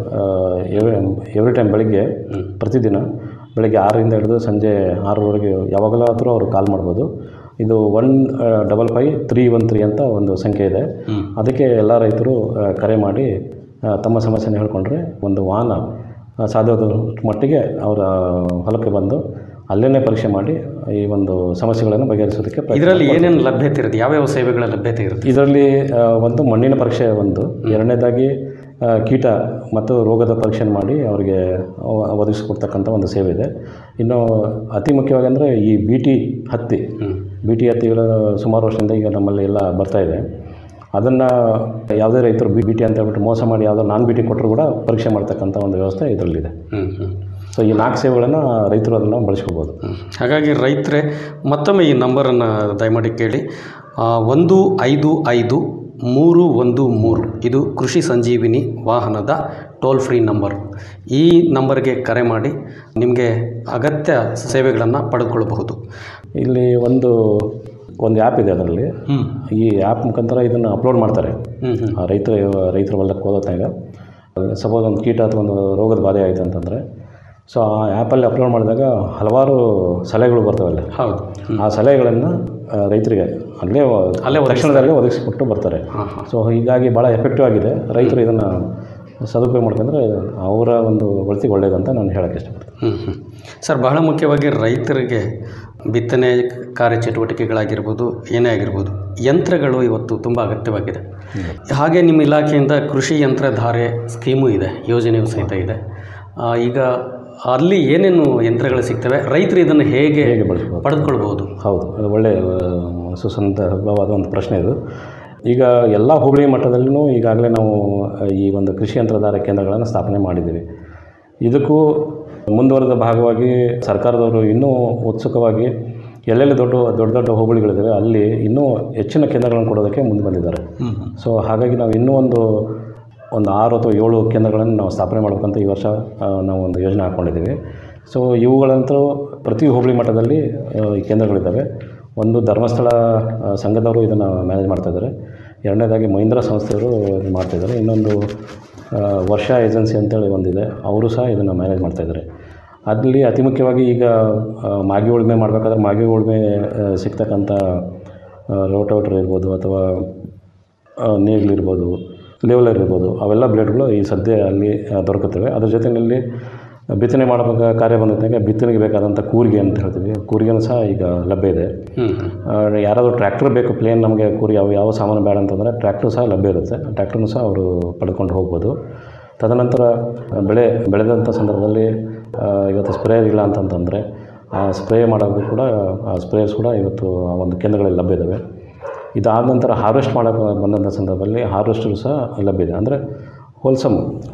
ಎವ್ರಿ ಟೈಮ್ ಬೆಳಗ್ಗೆ ಪ್ರತಿದಿನ ಬೆಳಗ್ಗೆ ಆರರಿಂದ ಹಿಡಿದು ಸಂಜೆ ಆರರವರೆಗೆ ಯಾವಾಗಲಾದರೂ ಅವರು ಕಾಲ್ ಮಾಡ್ಬೋದು ಇದು one double five three one three ಅಂತ ಒಂದು ಸಂಖ್ಯೆ ಇದೆ ಅದಕ್ಕೆ ಎಲ್ಲ ರೈತರು ಆ, ಕರೆ ಮಾಡಿ ಆ, ತಮ್ಮ ಸಮಸ್ಯೆನ ಹೇಳ್ಕೊಂಡ್ರೆ ಒಂದು ವಾಹನ ಆ, ಸಾಧ್ಯವಾದ ಮಟ್ಟಿಗೆ ಅವರ ಹೊಲಕ್ಕೆ ಬಂದು ಅಲ್ಲೇ ಪರೀಕ್ಷೆ ಮಾಡಿ ಈ ಒಂದು ಸಮಸ್ಯೆಗಳನ್ನು ಬಗೆಹರಿಸೋದಕ್ಕೆ ಪ್ರಯತ್ನ ಇದರಲ್ಲಿ ಮಾಡ್ತಾರೆ. ಏನೇನು ಲಭ್ಯತೆ ಇರುತ್ತೆ ಯಾವ್ಯಾವ ಸೇವೆಗಳ ಲಭ್ಯತೆ ಇರುತ್ತೆ ಇದರಲ್ಲಿ ಆ, ಒಂದು ಮಣ್ಣಿನ ಪರೀಕ್ಷೆ ಒಂದು ಎರಡನೇದಾಗಿ ಆ, ಕೀಟ ಮತ್ತು ರೋಗದ ಪರೀಕ್ಷೆ ಮಾಡಿ ಅವರಿಗೆ ಒ- ಒದಗಿಸ್ಕೊಡ್ತಕ್ಕಂಥ ಒಂದು ಸೇವೆ ಇದೆ ಇನ್ನು ಅತಿ ಮುಖ್ಯವಾಗಿ ಅಂದರೆ ಈ ಬಿ ಟಿ ಹತ್ತಿ ಬಿ ಟಿ ಹತ್ತಿಗಳು ಸುಮಾರು ವರ್ಷದಿಂದ ಈಗ ನಮ್ಮಲ್ಲಿ ಎಲ್ಲ ಬರ್ತಾ ಇದೆ ಅದನ್ನು ಯಾವುದೇ ರೈತರು ಬಿ ಬಿ ಟಿ ಅಂತ ಹೇಳ್ಬಿಟ್ಟು ಮೋಸ ಮಾಡಿ ಯಾವುದೋ ನಾನ್ ಬಿ ಟಿ ಕೊಟ್ಟರು ಕೂಡ ಪರೀಕ್ಷೆ ಮಾಡ್ತಕ್ಕಂಥ ಒಂದು ವ್ಯವಸ್ಥೆ ಇದರಲ್ಲಿದೆ ಸೊ ಈ ನಾಲ್ಕು ಸೇವೆಗಳನ್ನು ರೈತರು ಅದನ್ನು ಬಳಸ್ಕೋಬೋದು ಹಾಗಾಗಿ ರೈತರೇ ಮತ್ತೊಮ್ಮೆ ಈ ನಂಬರನ್ನು ದಯಮಾಡಿ ಕೇಳಿ ಆ, ಒಂದು ಐದು ಐದು ಮೂರು ಒಂದು ಮೂರು ಇದು ಕೃಷಿ ಸಂಜೀವಿನಿ ವಾಹನದ ಟೋಲ್ ಫ್ರೀ ನಂಬರ್ ಈ ನಂಬರ್ಗೆ ಕರೆ ಮಾಡಿ ನಿಮಗೆ ಅಗತ್ಯ ಸೇವೆಗಳನ್ನು ಪಡೆದುಕೊಳ್ಳಬಹುದು ಇಲ್ಲಿ ಒಂದು ಒಂದು ಆ್ಯಪ್ ಇದೆ ಅದರಲ್ಲಿ ಈ ಆ್ಯಪ್ ಮುಖಾಂತರ ಇದನ್ನು ಅಪ್ಲೋಡ್ ಮಾಡ್ತಾರೆ ಆ ರೈತರ ರೈತರ ಹೊಲಕ್ಕೆ ಹೋದಾಗ ಸಪೋಸ್ ಒಂದು ಕೀಟ ಅಥವಾ ಒಂದು ರೋಗದ ಬಾಧೆ ಆಯಿತು ಅಂತಂದರೆ ಸೊ ಆ ಆ್ಯಪಲ್ಲಿ ಅಪ್ಲೋಡ್ ಮಾಡಿದಾಗ ಹಲವಾರು ಸಲಹೆಗಳು ಬರ್ತಾವಲ್ಲ ಹೌದು ಆ ಸಲಹೆಗಳನ್ನು ಆ, ರೈತರಿಗೆ ಅಲ್ಲೇ ಅಲ್ಲೇ ಒದಗಿಸ್ತಾರೆ. ತಕ್ಷಣದಲ್ಲೇ ಒದಗಿಸಿಕೊಟ್ಟು ಬರ್ತಾರೆ ಸೊ ಹೀಗಾಗಿ ಭಾಳ ಎಫೆಕ್ಟಿವ್ ಆಗಿದೆ ರೈತರು ಇದನ್ನು ಸದುಪಯೋಗ ಮಾಡ್ಕೊಂಡ್ರೆ ಅವರ ಒಂದು ಒಳಿತಿಗೆ ಒಳ್ಳೆಯದಂತ ನಾನು ಹೇಳೋಕ್ಕೆ ಇಷ್ಟಪಡ್ತೀನಿ ಹ್ಮ್, ಹ್ಮ್. ಸರ್ ಬಹಳ ಮುಖ್ಯವಾಗಿ ರೈತರಿಗೆ ಬಿತ್ತನೆ ಕಾರ್ಯಚಟುವಟಿಕೆಗಳಾಗಿರ್ಬೋದು ಏನೇ ಆಗಿರ್ಬೋದು ಯಂತ್ರಗಳು ಇವತ್ತು ತುಂಬ ಅಗತ್ಯವಾಗಿದೆ ಹಾಗೆ ನಿಮ್ಮ ಇಲಾಖೆಯಿಂದ ಕೃಷಿ ಯಂತ್ರಧಾರೆ ಸ್ಕೀಮು ಇದೆ ಯೋಜನೆಯೂ ಸಹಿತ ಇದೆ ಆ, ಈಗ ಅಲ್ಲಿ ಏನೇನು ಯಂತ್ರಗಳು ಸಿಗ್ತವೆ ರೈತರು ಇದನ್ನು ಹೇಗೆ ಪಡೆದುಕೊಳ್ಬೋದು ಹೌದು ಅದು ಒಳ್ಳೆಯ ಆ, ಸುಸಂದರ್ಭವಾದ ಒಂದು ಪ್ರಶ್ನೆ ಇದು ಈಗ ಎಲ್ಲ ಹೋಬಳಿ ಮಟ್ಟದಲ್ಲೂ ಈಗಾಗಲೇ ನಾವು ಆ, ಈ ಒಂದು ಕೃಷಿ ಯಂತ್ರಧಾರ ಕೇಂದ್ರಗಳನ್ನು ಸ್ಥಾಪನೆ ಮಾಡಿದ್ದೀವಿ ಇದಕ್ಕೂ ಮುಂದುವರೆದ ಭಾಗವಾಗಿ ಸರ್ಕಾರದವರು ಇನ್ನೂ ಉತ್ಸುಕವಾಗಿ ಎಲ್ಲೆಲ್ಲಿ ದೊಡ್ಡ ದೊಡ್ಡ ದೊಡ್ಡ ಹೋಬಳಿಗಳಿದ್ದಾವೆ ಅಲ್ಲಿ ಇನ್ನೂ ಹೆಚ್ಚಿನ ಕೇಂದ್ರಗಳನ್ನು ಕೊಡೋದಕ್ಕೆ ಮುಂದೆ ಬಂದಿದ್ದಾರೆ ಸೊ ಹಾಗಾಗಿ ನಾವು ಇನ್ನೂ ಒಂದು ಒಂದು ಆರು ಅಥವಾ ಏಳು ಕೇಂದ್ರಗಳನ್ನು ನಾವು ಸ್ಥಾಪನೆ ಮಾಡಬೇಕಂತ ಈ ವರ್ಷ ಆ, ನಾವು ಒಂದು ಯೋಜನೆ ಹಾಕ್ಕೊಂಡಿದ್ದೀವಿ ಸೊ ಇವುಗಳಂತೂ ಪ್ರತಿ ಹೋಬಳಿ ಮಟ್ಟದಲ್ಲಿ ಆ, ಈ ಕೇಂದ್ರಗಳಿದ್ದಾವೆ ಒಂದು ಧರ್ಮಸ್ಥಳ ಆ, ಸಂಘದವರು ಇದನ್ನು ಮ್ಯಾನೇಜ್ ಮಾಡ್ತಾಯಿದ್ದಾರೆ ಎರಡನೇದಾಗಿ ಮಹೀಂದ್ರ ಸಂಸ್ಥೆಯವರು ಇದನ್ನ ಮಾಡ್ತಾಯಿದ್ದಾರೆ ಇನ್ನೊಂದು ಆ, ವರ್ಷ ಏಜೆನ್ಸಿ ಅಂತೇಳಿ ಒಂದಿದೆ ಅವರು ಸಹ ಇದನ್ನು ಮ್ಯಾನೇಜ್ ಮಾಡ್ತಾಯಿದ್ದಾರೆ ಅಲ್ಲಿ ಅತಿ ಮುಖ್ಯವಾಗಿ ಈಗ ಆ, ಮಾಗಿ ಉಳುಮೆ ಮಾಡಬೇಕಾದ್ರೆ ಮಾಗಿ ಉಳುಮೆ ಆ, ಸಿಗ್ತಕ್ಕಂಥ ರೋಟೋಟ್ರ್ ಇರ್ಬೋದು ಅಥವಾ ಆ, ನೇಗಿಲಿರ್ಬೋದು ಲೆವೆಲರ್ ಇರ್ಬೋದು ಅವೆಲ್ಲ ಬ್ಲೇಡ್ಗಳು ಈ ಸದ್ಯ ಅಲ್ಲಿ ಆ, ದೊರಕುತ್ತವೆ ಅದ್ರ ಜೊತೆಯಲ್ಲಿ ಬಿತ್ತನೆ ಮಾಡಬೇಕು ಕಾರ್ಯ ಬಂದಾಗ ಬಿತ್ತನೆಗೆ ಬೇಕಾದಂಥ ಕೂರಿಗೆ ಅಂತ ಹೇಳ್ತೀವಿ ಕೂರಿಗೆನೂ ಸಹ ಈಗ ಲಭ್ಯ ಇದೆ ಆ, ಯಾರಾದರೂ ಟ್ರ್ಯಾಕ್ಟರ್ ಬೇಕು ಪ್ಲೇನ್ ನಮಗೆ ಕೂರಿ ಯಾವ ಯಾವ ಸಾಮಾನು ಬೇಡ ಅಂತಂದರೆ ಟ್ರ್ಯಾಕ್ಟ್ರು ಸಹ ಲಭ್ಯ ಇರುತ್ತೆ ಟ್ರ್ಯಾಕ್ಟ್ರನ್ನು ಸಹ ಅವರು ಪಡ್ಕೊಂಡು ಹೋಗ್ಬೋದು ತದನಂತರ ಬೆಳೆ ಬೆಳೆದಂಥ ಸಂದರ್ಭದಲ್ಲಿ ಆ, ಇವತ್ತು ಸ್ಪ್ರೇಯರ್ ಇಲ್ಲ ಅಂತಂತಂದರೆ ಆ ಸ್ಪ್ರೇ ಮಾಡೋದು ಕೂಡ ಆ ಸ್ಪ್ರೇಯರ್ಸ್ ಕೂಡ ಇವತ್ತು ಆ ಒಂದು ಕೇಂದ್ರಗಳಲ್ಲಿ ಲಭ್ಯ ಇದ್ದಾವೆ ಇದಾದ ನಂತರ ಹಾರ್ವೆಸ್ಟ್ ಮಾಡೋಕ್ಕೆ ಬಂದಂಥ ಸಂದರ್ಭದಲ್ಲಿ ಹಾರ್ವೆಸ್ಟರ್ ಸಹ ಲಭ್ಯ ಇದೆ ಅಂದರೆ ಹೋಲ್ಸಮ್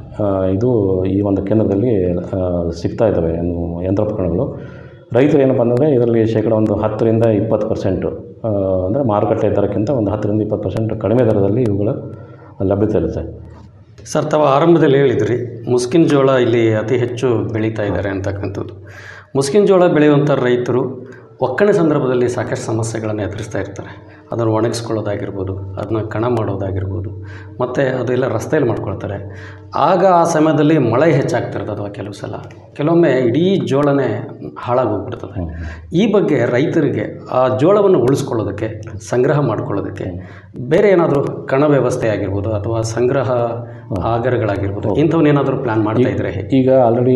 ಇದು ಈ ಒಂದು ಕೇಂದ್ರದಲ್ಲಿ ಆ, ಸಿಗ್ತಾ ಇದ್ದಾವೆ ಏನು ಯಂತ್ರೋಪಕರಣಗಳು ರೈತರು ಏನಪ್ಪ ಅಂದರೆ ಇದರಲ್ಲಿ ಶೇಕಡ ಒಂದು ಹತ್ತರಿಂದ ಇಪ್ಪತ್ತು ಪರ್ಸೆಂಟು ಅಂದರೆ ಮಾರುಕಟ್ಟೆ ದರಕ್ಕಿಂತ ಒಂದು ಹತ್ತರಿಂದ ಇಪ್ಪತ್ತು ಪರ್ಸೆಂಟ್ ಕಡಿಮೆ ದರದಲ್ಲಿ ಇವುಗಳ ಲಭ್ಯತೆ ಇರುತ್ತೆ ಸರ್ ತಾವು ಆರಂಭದಲ್ಲಿ ಹೇಳಿದ್ರಿ ಮುಸ್ಕಿನ ಜೋಳ ಇಲ್ಲಿ ಅತಿ ಹೆಚ್ಚು ಬೆಳೀತಾ ಇದ್ದಾರೆ ಅಂತಕ್ಕಂಥದ್ದು ಮುಸ್ಕಿನ ಜೋಳ ಬೆಳೆಯುವಂಥ ರೈತರು ಒಕ್ಕಣೆ ಸಂದರ್ಭದಲ್ಲಿ ಸಾಕಷ್ಟು ಸಮಸ್ಯೆಗಳನ್ನು ಎದುರಿಸ್ತಾ ಇರ್ತಾರೆ ಅದನ್ನು ಒಣಗಿಸ್ಕೊಳ್ಳೋದಾಗಿರ್ಬೋದು ಅದನ್ನ ಕಣ ಮಾಡೋದಾಗಿರ್ಬೋದು ಮತ್ತು ಅದೆಲ್ಲ ರಸ್ತೆಯಲ್ಲಿ ಮಾಡ್ಕೊಳ್ತಾರೆ ಆಗ ಆ ಸಮಯದಲ್ಲಿ ಮಳೆ ಹೆಚ್ಚಾಗ್ತಿರ್ತದೆ ಅಥವಾ ಕೆಲವು ಸಲ ಕೆಲವೊಮ್ಮೆ ಇಡೀ ಜೋಳನೇ ಹಾಳಾಗೋಗ್ಬಿಡ್ತದೆ ಈ ಬಗ್ಗೆ ರೈತರಿಗೆ ಆ ಜೋಳವನ್ನು ಉಳಿಸ್ಕೊಳ್ಳೋದಕ್ಕೆ ಸಂಗ್ರಹ ಮಾಡ್ಕೊಳ್ಳೋದಕ್ಕೆ ಬೇರೆ ಏನಾದರೂ ಕಣ ವ್ಯವಸ್ಥೆ ಆಗಿರ್ಬೋದು ಅಥವಾ ಸಂಗ್ರಹ ಆಗರಗಳಾಗಿರ್ಬೋದು ಇಂಥವನ್ನೇನಾದರೂ ಪ್ಲ್ಯಾನ್ ಮಾಡ್ತಾ ಇದ್ರೆ ಹೇಗೆ ಈಗ ಆಲ್ರೆಡಿ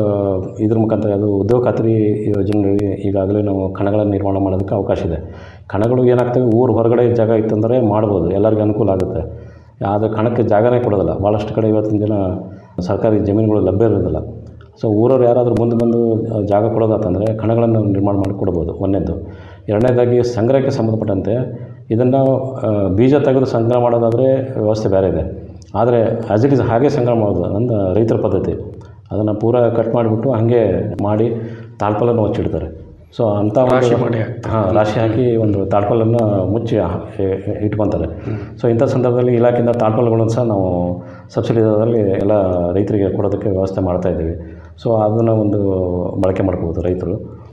ಇದ್ರ ಮುಖಾಂತರ ಅದು ಉದ್ಯೋಗ ಖಾತ್ರಿ ಯೋಜನೆಗಳಿಗೆ ಈಗಾಗಲೇ ನಾವು ಕಣಗಳನ್ನು ನಿರ್ಮಾಣ ಮಾಡೋದಕ್ಕೆ ಅವಕಾಶ ಇದೆ ಕಣಗಳು ಏನಾಗ್ತವೆ ಊರು ಹೊರಗಡೆ ಜಾಗ ಇತ್ತಂದರೆ ಮಾಡ್ಬೋದು ಎಲ್ಲರಿಗೂ ಅನುಕೂಲ ಆಗುತ್ತೆ ಆದರೆ ಕಣಕ್ಕೆ ಜಾಗನೇ ಕೊಡೋದಿಲ್ಲ ಭಾಳಷ್ಟು ಕಡೆ ಇವತ್ತಿನ ದಿನ ಸರ್ಕಾರಿ ಜಮೀನುಗಳು ಲಭ್ಯ ಇರೋದಿಲ್ಲ ಸೊ ಊರವ್ರು ಯಾರಾದರೂ ಮುಂದೆ ಬಂದು ಆ, ಜಾಗ ಕೊಡೋದಾತಂದರೆ ಕಣಗಳನ್ನು ನಿರ್ಮಾಣ ಮಾಡಿ ಕೊಡ್ಬೋದು ಒಂದನೇದು ಎರಡನೇದಾಗಿ ಸಂಗ್ರಹಕ್ಕೆ ಸಂಬಂಧಪಟ್ಟಂತೆ ಇದನ್ನು ಬೀಜ ತೆಗೆದು ಸಂಗ್ರಹ ಮಾಡೋದಾದರೆ ವ್ಯವಸ್ಥೆ ಬೇರೆ ಇದೆ ಆದರೆ ಆ್ಯಸ್ ಇಟ್ ಇಸ್ ಹಾಗೆ ಸಂಗ್ರಹ ಮಾಡೋದು ಅಂದ್ರೆ ರೈತರ ಪದ್ಧತಿ ಅದನ್ನು ಪೂರ ಕಟ್ ಮಾಡಿಬಿಟ್ಟು ಹಾಗೆ ಮಾಡಿ ತಾಳ್ಪಲನ್ನು ಮುಚ್ಚಿಡ್ತಾರೆ ಸೊ ಅಂಥ ರಾಶಿ ಒಂದು ಮಾಡಿ ಹಾಂ ರಾಶಿ ಹಾಕಿ ಒಂದು ತಾಳ್ಪಲನ್ನು ಮುಚ್ಚಿ ಹಾ- ಇ- ಇಟ್ಕೊತಾರೆ ಸೊ ಇಂಥ ಸಂದರ್ಭದಲ್ಲಿ ಇಲಾಖೆಯಿಂದ ತಾಳ್ಪಲುಗಳನ್ನು ಸಹ ನಾವು ಸಬ್ಸಿಡಿ ದರದಲ್ಲಿ ಎಲ್ಲ ರೈತರಿಗೆ ಕೊಡೋದಕ್ಕೆ ವ್ಯವಸ್ಥೆ ಮಾಡ್ತಾ ಇದ್ದೀವಿ ಸೊ ಅದನ್ನು ಒಂದು ಬಳಕೆ ಮಾಡ್ಕೋಬೋದು ರೈತರು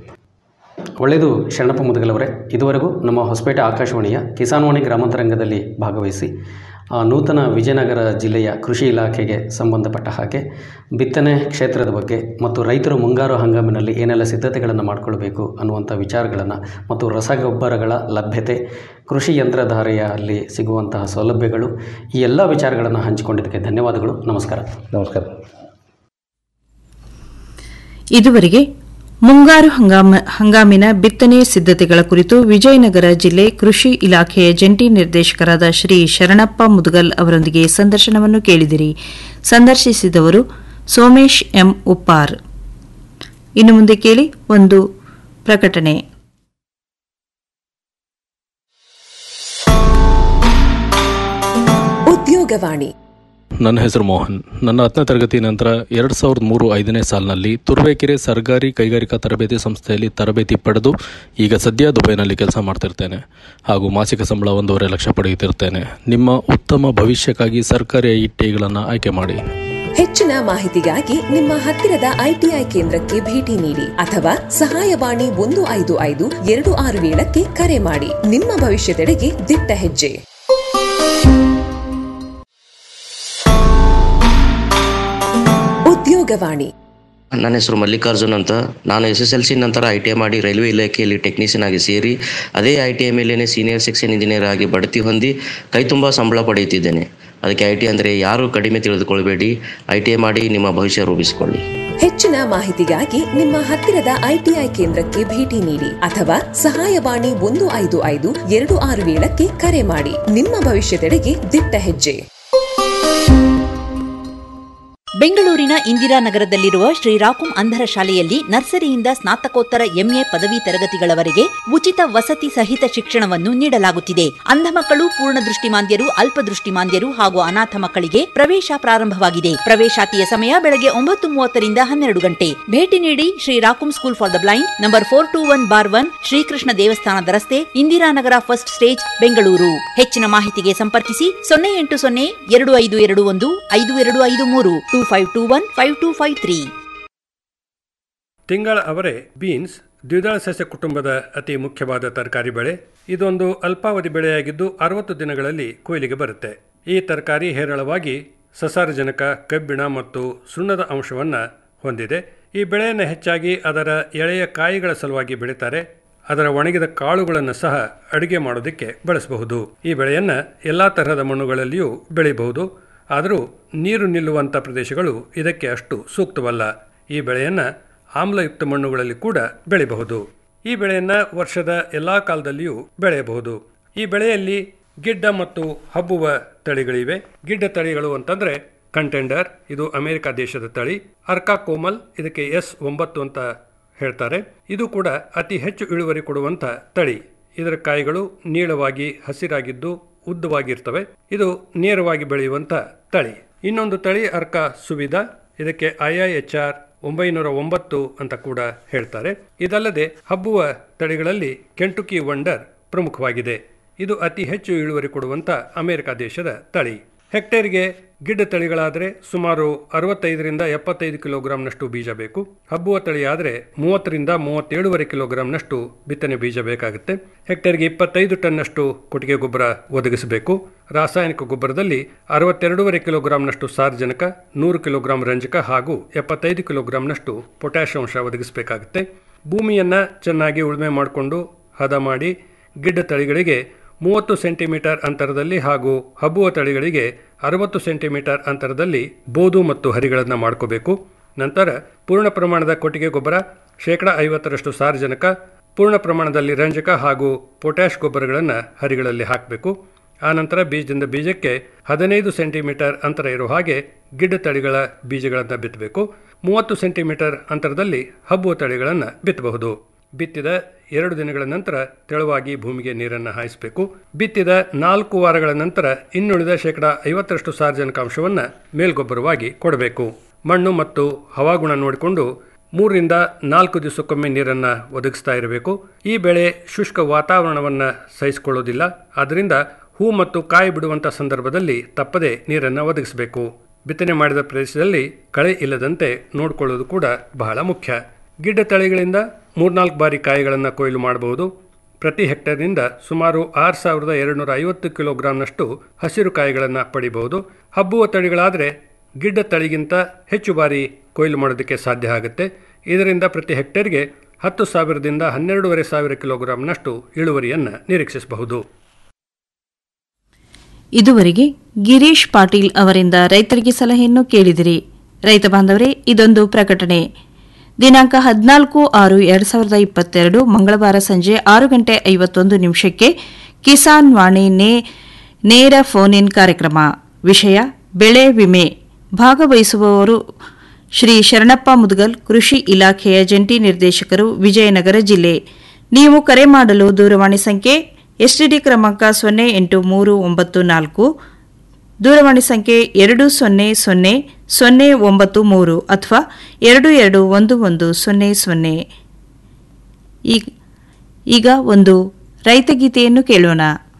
ಒಳ್ಳೆಯದು ಶರಣಪ್ಪ ಮುದಗಲವರೇ ಇದುವರೆಗೂ ನಮ್ಮ ಹೊಸಪೇಟೆ ಆಕಾಶವಾಣಿಯ ಕಿಸಾನ್ವಾಣಿ ಗ್ರಾಮಾಂತರಂಗದಲ್ಲಿ ಭಾಗವಹಿಸಿ ಆ, ನೂತನ ವಿಜಯನಗರ ಜಿಲ್ಲೆಯ ಕೃಷಿ ಇಲಾಖೆಗೆ ಸಂಬಂಧಪಟ್ಟ ಹಾಗೆ ಬಿತ್ತನೆ ಕ್ಷೇತ್ರದ ಬಗ್ಗೆ ಮತ್ತು ರೈತರು ಮುಂಗಾರು ಹಂಗಾಮಿನಲ್ಲಿ ಏನೆಲ್ಲ ಸಿದ್ಧತೆಗಳನ್ನು ಮಾಡಿಕೊಳ್ಬೇಕು ಅನ್ನುವಂಥ ವಿಚಾರಗಳನ್ನು ಮತ್ತು ರಸಗೊಬ್ಬರಗಳ ಲಭ್ಯತೆ ಕೃಷಿ ಯಂತ್ರಧಾರೆಯಲ್ಲಿ ಸಿಗುವಂತಹ ಸೌಲಭ್ಯಗಳು ಈ ಎಲ್ಲ ವಿಚಾರಗಳನ್ನು ಹಂಚಿಕೊಂಡಿದ್ದಕ್ಕೆ ಧನ್ಯವಾದಗಳು ನಮಸ್ಕಾರ ನಮಸ್ಕಾರ ಇದುವರೆಗೆ ಮುಂಗಾರು ಹಂಗಾಮ ಹಂಗಾಮಿನ ಬಿತ್ತನೆ ಸಿದ್ಧತೆಗಳ ಕುರಿತು ವಿಜಯನಗರ ಜಿಲ್ಲೆ ಕೃಷಿ ಇಲಾಖೆಯ ಜಂಟಿ ನಿರ್ದೇಶಕರಾದ ಶ್ರೀ ಶರಣಪ್ಪ ಮುದಗಲ್ ಅವರೊಂದಿಗೆ ಸಂದರ್ಶನವನ್ನು ಕೇಳಿದಿರಿ ಸಂದರ್ಶಿಸಿದವರು ಸೋಮೇಶ್ ಎಂ ಉಪ್ಪಾರ್ ಇನ್ನು ಮುಂದೆ ಕೇಳಿ ಒಂದು ಪ್ರಕಟಣೆ ಉದ್ಯೋಗವಾಣಿ ನನ್ನ ಹೆಸರು ಮೋಹನ್ ನನ್ನ ಹತ್ತನೇ ತರಗತಿ ನಂತರ ಎರಡು ಸಾವಿರದ ಮೂರು ಐದನೇ ಸಾಲಿನಲ್ಲಿ ತುರುವೇಕೆರೆ ಸರ್ಕಾರಿ ಕೈಗಾರಿಕಾ ತರಬೇತಿ ಸಂಸ್ಥೆಯಲ್ಲಿ ತರಬೇತಿ ಪಡೆದು ಈಗ ಸದ್ಯ ದುಬೈನಲ್ಲಿ ಕೆಲಸ ಮಾಡ್ತಿರ್ತೇನೆ ಹಾಗೂ ಮಾಸಿಕ ಸಂಬಳ ಒಂದೂವರೆ ಲಕ್ಷ ಪಡೆಯುತ್ತಿರ್ತೇನೆ ನಿಮ್ಮ ಉತ್ತಮ ಭವಿಷ್ಯಕ್ಕಾಗಿ ಸರ್ಕಾರಿ ಐಟಿಗಳನ್ನು ಆಯ್ಕೆ ಮಾಡಿ ಹೆಚ್ಚಿನ ಮಾಹಿತಿಗಾಗಿ ನಿಮ್ಮ ಹತ್ತಿರದ ಐಟಿಐ ಕೇಂದ್ರಕ್ಕೆ ಭೇಟಿ ನೀಡಿ ಅಥವಾ ಸಹಾಯವಾಣಿ ಒಂದು ಐದು ಐದು ಎರಡು ಆರು ಏಳಕ್ಕೆ ಕರೆ ಮಾಡಿ ನಿಮ್ಮ ಭವಿಷ್ಯದೆಡೆಗೆ ದಿಟ್ಟ ಹೆಜ್ಜೆ ಉದ್ಯೋಗವಾಣಿ ನನ್ನ ಹೆಸರು ಮಲ್ಲಿಕಾರ್ಜುನ್ ಅಂತ ನಾನು ಎಸ್ ಎಸ್ ಎಲ್ ಸಿ ನಂತರ ಐ ಟಿ ಐ ಮಾಡಿ ರೈಲ್ವೆ ಇಲಾಖೆಯಲ್ಲಿ ಟೆಕ್ನಿಷಿಯನ್ ಆಗಿ ಸೇರಿ ಅದೇ ಐ ಟಿ ಐ ಮೇಲೇನೆ ಸೀನಿಯರ್ ಸೆಕ್ಷನ್ ಇಂಜಿನಿಯರ್ ಆಗಿ ಬಡ್ತಿ ಹೊಂದಿ ಕೈ ತುಂಬ ಸಂಬಳ ಪಡೆಯುತ್ತಿದ್ದೇನೆ ಅದಕ್ಕೆ ಐ ಟಿ ಅಂದರೆ ಯಾರು ಕಡಿಮೆ ತಿಳಿದುಕೊಳ್ಬೇಡಿ ಐ ಟಿ ಐ ಮಾಡಿ ನಿಮ್ಮ ಭವಿಷ್ಯ ರೂಪಿಸಿಕೊಳ್ಳಿ ಹೆಚ್ಚಿನ ಮಾಹಿತಿಗಾಗಿ ನಿಮ್ಮ ಹತ್ತಿರದ ಐಟಿಐ ಕೇಂದ್ರಕ್ಕೆ ಭೇಟಿ ನೀಡಿ ಅಥವಾ ಸಹಾಯವಾಣಿ ಒಂದು ಐದು ಐದು ಎರಡು ಆರು ಏಳಕ್ಕೆ ಕರೆ ಮಾಡಿ ನಿಮ್ಮ ಭವಿಷ್ಯದೆಡೆಗೆ ದಿಟ್ಟ ಹೆಜ್ಜೆ ಬೆಂಗಳೂರಿನ ಇಂದಿರಾನಗರದಲ್ಲಿರುವ ಶ್ರೀರಾಕುಂ ಅಂಧರ ಶಾಲೆಯಲ್ಲಿ ನರ್ಸರಿಯಿಂದ ಸ್ನಾತಕೋತ್ತರ ಎಂಎ ಪದವಿ ತರಗತಿಗಳವರೆಗೆ ಉಚಿತ ವಸತಿ ಸಹಿತ ಶಿಕ್ಷಣವನ್ನು ನೀಡಲಾಗುತ್ತಿದೆ ಅಂಧ ಮಕ್ಕಳು ಪೂರ್ಣ ದೃಷ್ಟಿಮಾಂದ್ಯರು ಅಲ್ಪದೃಷ್ಟಿಮಾಂದ್ಯರು ಹಾಗೂ ಅನಾಥ ಮಕ್ಕಳಿಗೆ ಪ್ರವೇಶ ಪ್ರಾರಂಭವಾಗಿದೆ ಪ್ರವೇಶಾತಿಯ ಸಮಯ ಬೆಳಗ್ಗೆ ಒಂಬತ್ತು ಮೂವತ್ತರಿಂದ ಹನ್ನೆರಡು ಗಂಟೆ ಭೇಟಿ ನೀಡಿ ಶ್ರೀ ರಾಕುಂ school for the blind number four two one bar one Shrikrishna ದೇವಸ್ಥಾನದ ರಸ್ತೆ ಇಂದಿರಾನಗರ ಫಸ್ಟ್ ಸ್ಟೇಜ್ ಬೆಂಗಳೂರು ಹೆಚ್ಚಿನ ಮಾಹಿತಿಗೆ ಸಂಪರ್ಕಿಸಿ ಸೊನ್ನೆ ಎಂಟು ಸೊನ್ನೆ ಎರಡು ಐದು ಎರಡು ಒಂದು ಐದು ಎರಡು ಐದು ಮೂರು two five two one five two five three ತಿಂಗಳ ಅವರೆ ಬೀನ್ಸ್ ದ್ವಿದಳ ಸಸ್ಯ ಕುಟುಂಬದ ಅತಿ ಮುಖ್ಯವಾದ ತರಕಾರಿ ಬೆಳೆ ಇದೊಂದು ಅಲ್ಪಾವಧಿ ಬೆಳೆಯಾಗಿದ್ದು ಅರವತ್ತು ದಿನಗಳಲ್ಲಿ ಕೊಯ್ಲಿಗೆ ಬರುತ್ತೆ ಈ ತರಕಾರಿ ಹೇರಳವಾಗಿ ಸಸಾರಜನಕ ಕಬ್ಬಿಣ ಮತ್ತು ಸುಣ್ಣದ ಅಂಶವನ್ನು ಹೊಂದಿದೆ ಈ ಬೆಳೆಯನ್ನು ಹೆಚ್ಚಾಗಿ ಅದರ ಎಳೆಯ ಕಾಯಿಗಳ ಸಲುವಾಗಿ ಬೆಳೀತಾರೆ ಅದರ ಒಣಗಿದ ಕಾಳುಗಳನ್ನು ಸಹ ಅಡುಗೆ ಮಾಡೋದಕ್ಕೆ ಬಳಸಬಹುದು ಈ ಬೆಳೆಯನ್ನು ಎಲ್ಲ ತರಹದ ಮಣ್ಣುಗಳಲ್ಲಿಯೂ ಬೆಳೆಯಬಹುದು ಆದರೂ ನೀರು ನಿಲ್ಲುವಂಥ ಪ್ರದೇಶಗಳು ಇದಕ್ಕೆ ಅಷ್ಟು ಸೂಕ್ತವಲ್ಲ ಈ ಬೆಳೆಯನ್ನು ಆಮ್ಲಯುಕ್ತ ಮಣ್ಣುಗಳಲ್ಲಿ ಕೂಡ ಬೆಳೆಯಬಹುದು ಈ ಬೆಳೆಯನ್ನು ವರ್ಷದ ಎಲ್ಲ ಕಾಲದಲ್ಲಿಯೂ ಬೆಳೆಯಬಹುದು ಈ ಬೆಳೆಯಲ್ಲಿ ಗಿಡ್ಡ ಮತ್ತು ಹಬ್ಬುವ ತಳಿಗಳಿವೆ ಗಿಡ್ಡ ತಳಿಗಳು ಅಂತಂದ್ರೆ ಕಂಟೆಂಡರ್ ಇದು ಅಮೆರಿಕ ದೇಶದ ತಳಿ ಅರ್ಕಾ ಕೋಮಲ್ ಇದಕ್ಕೆ ಎಸ್ ಒಂಬತ್ತು ಅಂತ ಹೇಳ್ತಾರೆ ಇದು ಕೂಡ ಅತಿ ಹೆಚ್ಚು ಇಳುವರಿ ಕೊಡುವಂತ ತಳಿ ಇದರ ಕಾಯಿಗಳು ನೀಳವಾಗಿ ಹಸಿರಾಗಿದ್ದು ಉದ್ದವಾಗಿರ್ತವೆ ಇದು ನೇರವಾಗಿ ಬೆಳೆಯುವಂತ ತಳಿ ಇನ್ನೊಂದು ತಳಿ ಅರ್ಕ ಸುವಿಧ ಇದಕ್ಕೆ ಐಐಎಚ್ಆರ್ ಒಂಬೈನೂರ ಒಂಬತ್ತು ಅಂತ ಕೂಡ ಹೇಳ್ತಾರೆ ಇದಲ್ಲದೆ ಹಬ್ಬುವ ತಳಿಗಳಲ್ಲಿ ಕೆಂಟುಕಿ ವಂಡರ್ ಪ್ರಮುಖವಾಗಿದೆ ಇದು ಅತಿ ಹೆಚ್ಚು ಇಳುವರಿ ಕೊಡುವಂತ ಅಮೆರಿಕ ದೇಶದ ತಳಿ ಹೆಕ್ಟೇರ್ಗೆ ಗಿಡ್ಡ ತಳಿಗಳಾದರೆ ಸುಮಾರು ಅರವತ್ತೈದರಿಂದ ಎಪ್ಪತ್ತೈದು ಕಿಲೋಗ್ರಾಂನಷ್ಟು ಬೀಜ ಬೇಕು ಹಬ್ಬುವ ತಳಿ ಆದರೆ ಮೂವತ್ತರಿಂದ ಮೂವತ್ತೇಳುವರೆ ಕಿಲೋಗ್ರಾಂನಷ್ಟು ಬಿತ್ತನೆ ಬೀಜ ಬೇಕಾಗುತ್ತೆ ಹೆಕ್ಟೇರ್ಗೆ ಇಪ್ಪತ್ತೈದು ಟನ್ನಷ್ಟು ಕೊಟ್ಟಿಗೆ ಗೊಬ್ಬರ ಒದಗಿಸಬೇಕು ರಾಸಾಯನಿಕ ಗೊಬ್ಬರದಲ್ಲಿ ಅರವತ್ತೆರಡೂವರೆ ಕಿಲೋಗ್ರಾಂನಷ್ಟು ಸಾರ್ವಜನಿಕ ನೂರು ಕಿಲೋಗ್ರಾಂ ರಂಜಕ ಹಾಗೂ ಎಪ್ಪತ್ತೈದು ಕಿಲೋಗ್ರಾಂನಷ್ಟು ಪೊಟ್ಯಾಷ್ ಅಂಶ ಒದಗಿಸಬೇಕಾಗುತ್ತೆ ಭೂಮಿಯನ್ನು ಚೆನ್ನಾಗಿ ಉಳುಮೆ ಮಾಡಿಕೊಂಡು ಹದ ಮಾಡಿ ಗಿಡ್ಡ ತಳಿಗಳಿಗೆ ಮೂವತ್ತು ಸೆಂಟಿಮೀಟರ್ ಅಂತರದಲ್ಲಿ ಹಾಗೂ ಹಬ್ಬುವ ತಳಿಗಳಿಗೆ ಅರವತ್ತು ಸೆಂಟಿಮೀಟರ್ ಅಂತರದಲ್ಲಿ ಬೋದು ಮತ್ತು ಹರಿಗಳನ್ನು ಮಾಡ್ಕೋಬೇಕು ನಂತರ ಪೂರ್ಣ ಪ್ರಮಾಣದ ಕೊಟ್ಟಿಗೆ ಗೊಬ್ಬರ ಶೇಕಡ ಐವತ್ತರಷ್ಟು ಸಾರಜನಕ ಪೂರ್ಣ ಪ್ರಮಾಣದಲ್ಲಿ ರಂಜಕ ಹಾಗೂ ಪೊಟ್ಯಾಷ್ ಗೊಬ್ಬರಗಳನ್ನು ಹರಿಗಳಲ್ಲಿ ಹಾಕಬೇಕು ಆನಂತರ ಬೀಜದಿಂದ ಬೀಜಕ್ಕೆ ಹದಿನೈದು ಸೆಂಟಿಮೀಟರ್ ಅಂತರ ಇರೋ ಹಾಗೆ ಗಿಡ್ಡ ತಳಿಗಳ ಬೀಜಗಳನ್ನು ಬಿತ್ತಬೇಕು ಮೂವತ್ತು ಸೆಂಟಿಮೀಟರ್ ಅಂತರದಲ್ಲಿ ಹಬ್ಬುವ ತಳಿಗಳನ್ನು ಬಿತ್ತಬಹುದು ಬಿತ್ತಿದ ಎರಡು ದಿನಗಳ ನಂತರ ತೆಳುವಾಗಿ ಭೂಮಿಗೆ ನೀರನ್ನು ಹಾಯಿಸಬೇಕು ಬಿತ್ತಿದ ನಾಲ್ಕು ವಾರಗಳ ನಂತರ ಇನ್ನುಳಿದ ಶೇಕಡ ಐವತ್ತರಷ್ಟು ಸಾರ್ವಜನಿಕಾಂಶವನ್ನು ಮೇಲ್ಗೊಬ್ಬರವಾಗಿ ಕೊಡಬೇಕು ಮಣ್ಣು ಮತ್ತು ಹವಾಗುಣ ನೋಡಿಕೊಂಡು ಮೂರರಿಂದ ನಾಲ್ಕು ದಿವಸಕ್ಕೊಮ್ಮೆ ನೀರನ್ನು ಒದಗಿಸ್ತಾ ಇರಬೇಕು ಈ ಬೆಳೆ ಶುಷ್ಕ ವಾತಾವರಣವನ್ನು ಸಹಿಸಿಕೊಳ್ಳೋದಿಲ್ಲ ಆದ್ದರಿಂದ ಹೂ ಮತ್ತು ಕಾಯಿ ಬಿಡುವಂಥ ಸಂದರ್ಭದಲ್ಲಿ ತಪ್ಪದೆ ನೀರನ್ನು ಒದಗಿಸಬೇಕು ಬಿತ್ತನೆ ಮಾಡಿದ ಪ್ರದೇಶದಲ್ಲಿ ಕಳೆ ಇಲ್ಲದಂತೆ ನೋಡಿಕೊಳ್ಳೋದು ಕೂಡ ಬಹಳ ಮುಖ್ಯ ಗಿಡ್ಡ ತಳಿಗಳಿಂದ ಮೂರ್ನಾಲ್ಕು ಬಾರಿ ಕಾಯಿಗಳನ್ನು ಕೊಯ್ಲು ಮಾಡಬಹುದು ಪ್ರತಿ ಹೆಕ್ಟೇರ್ನಿಂದ ಸುಮಾರು ಆರು ಸಾವಿರದ ಎರಡುನೂರ ಐವತ್ತು ಕಿಲೋಗ್ರಾಂನಷ್ಟು ಹಸಿರು ಕಾಯಿಗಳನ್ನು ಪಡಿಬಹುದು ಹಬ್ಬುವ ತಳಿಗಳಾದರೆ ಗಿಡ್ಡ ತಳಿಗಿಂತ ಹೆಚ್ಚು ಬಾರಿ ಕೊಯ್ಲು ಮಾಡೋದಕ್ಕೆ ಸಾಧ್ಯ ಆಗುತ್ತೆ ಇದರಿಂದ ಪ್ರತಿ ಹೆಕ್ಟೇರ್ಗೆ ಹತ್ತು ಸಾವಿರದಿಂದ ಹನ್ನೆರಡೂವರೆ ಸಾವಿರ ಕಿಲೋಗ್ರಾಂನಷ್ಟು ಇಳುವರಿಯನ್ನು ನಿರೀಕ್ಷಿಸಬಹುದು ಇದುವರೆಗೆ ಗಿರೀಶ್ ಪಾಟೀಲ್ ಅವರಿಂದ ರೈತರಿಗೆ ಸಲಹೆಯನ್ನು ಕೇಳಿದಿರಿ ರೈತ ಬಾಂಧವರೇ ಇದೊಂದು ಪ್ರಕಟಣೆ ದಿನಾಂಕ ಹದಿನಾಲ್ಕು ಆರು ಎರಡು ಸಾವಿರದ ಇಪ್ಪತ್ತೆರಡು ಮಂಗಳವಾರ ಸಂಜೆ ಆರು ಗಂಟೆ ಐವತ್ತೊಂದು ನಿಮಿಷಕ್ಕೆ ಕಿಸಾನ್ ವಾಣಿ ನೇ ನೇರ ಫೋನ್ ಇನ್ ಕಾರ್ಯಕ್ರಮ ವಿಷಯ ಬೆಳೆ ವಿಮೆ ಭಾಗವಹಿಸುವವರು ಶ್ರೀ ಶರಣಪ್ಪ ಮುದ್ಗಲ್ ಕೃಷಿ ಇಲಾಖೆಯ ಜಂಟಿ ನಿರ್ದೇಶಕರು ವಿಜಯನಗರ ಜಿಲ್ಲೆ ನೀವು ಕರೆ ಮಾಡಲು ದೂರವಾಣಿ ಸಂಖ್ಯೆ ಎಸ್ಟಿಡಿ ಕ್ರಮಾಂಕ ಸೊನ್ನೆ ಎಂಟು ಮೂರು ಒಂಬತ್ತು ನಾಲ್ಕು ದೂರವಾಣಿ ಸಂಖ್ಯೆ ಎರಡು ಸೊನ್ನೆ ಸೊನ್ನೆ ಸೊನ್ನೆ ಒಂಬತ್ತು ಮೂರು ಅಥವಾ ಎರಡು ಎರಡು ಒಂದು ಒಂದು ಸೊನ್ನೆ ಸೊನ್ನೆ ಈಗ ಈಗ ಒಂದು ರೈತಗೀತೆಯನ್ನು ಕೇಳೋಣ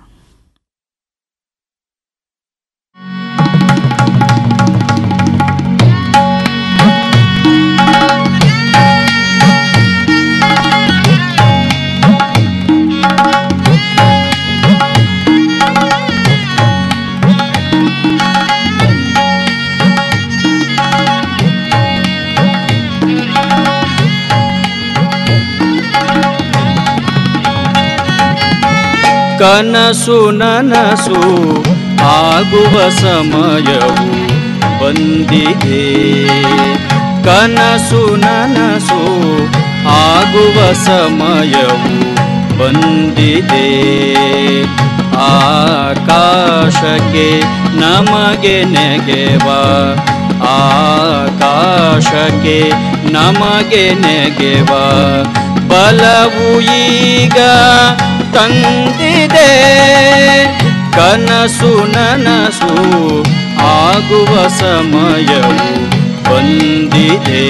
ಕನಸು ನನಸು ಆಗುವ ಸಮಯವು ಬಂದಿದೆ ಕನಸು ನನಸು ಆಗುವ ಸಮಯವು ಬಂದಿದೆ ಆಕಾಶಕ್ಕೆ ನಮಗೆ ನೆಗೆವ ಆಕಾಶಕ್ಕೆ ನಮಗೆ ನೆಗೆವ ಬಲವು ಈಗ ತಂದಿದೆ ಕನಸು ನನಸು ಆಗುವ ಸಮಯವು ಬಂದಿದೆ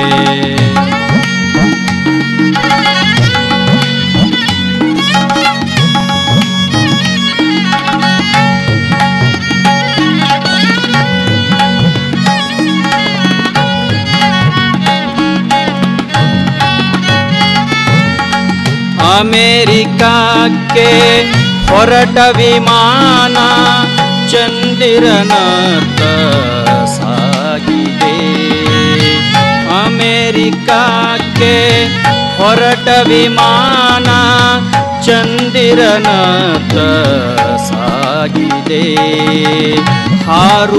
ಅಮೇರಿಕಕ್ಕೆ ಹೊರಟ ವಿಮಾನ ಚಂದಿರನತ್ತ ಸಾಗಿದೆ ಅಮೇರಿಕಕ್ಕೆ ಹೊರಟ ವಿಮಾನ ಚಂದಿರನತ್ತ ಸಾಗಿದೆ ಹಾರು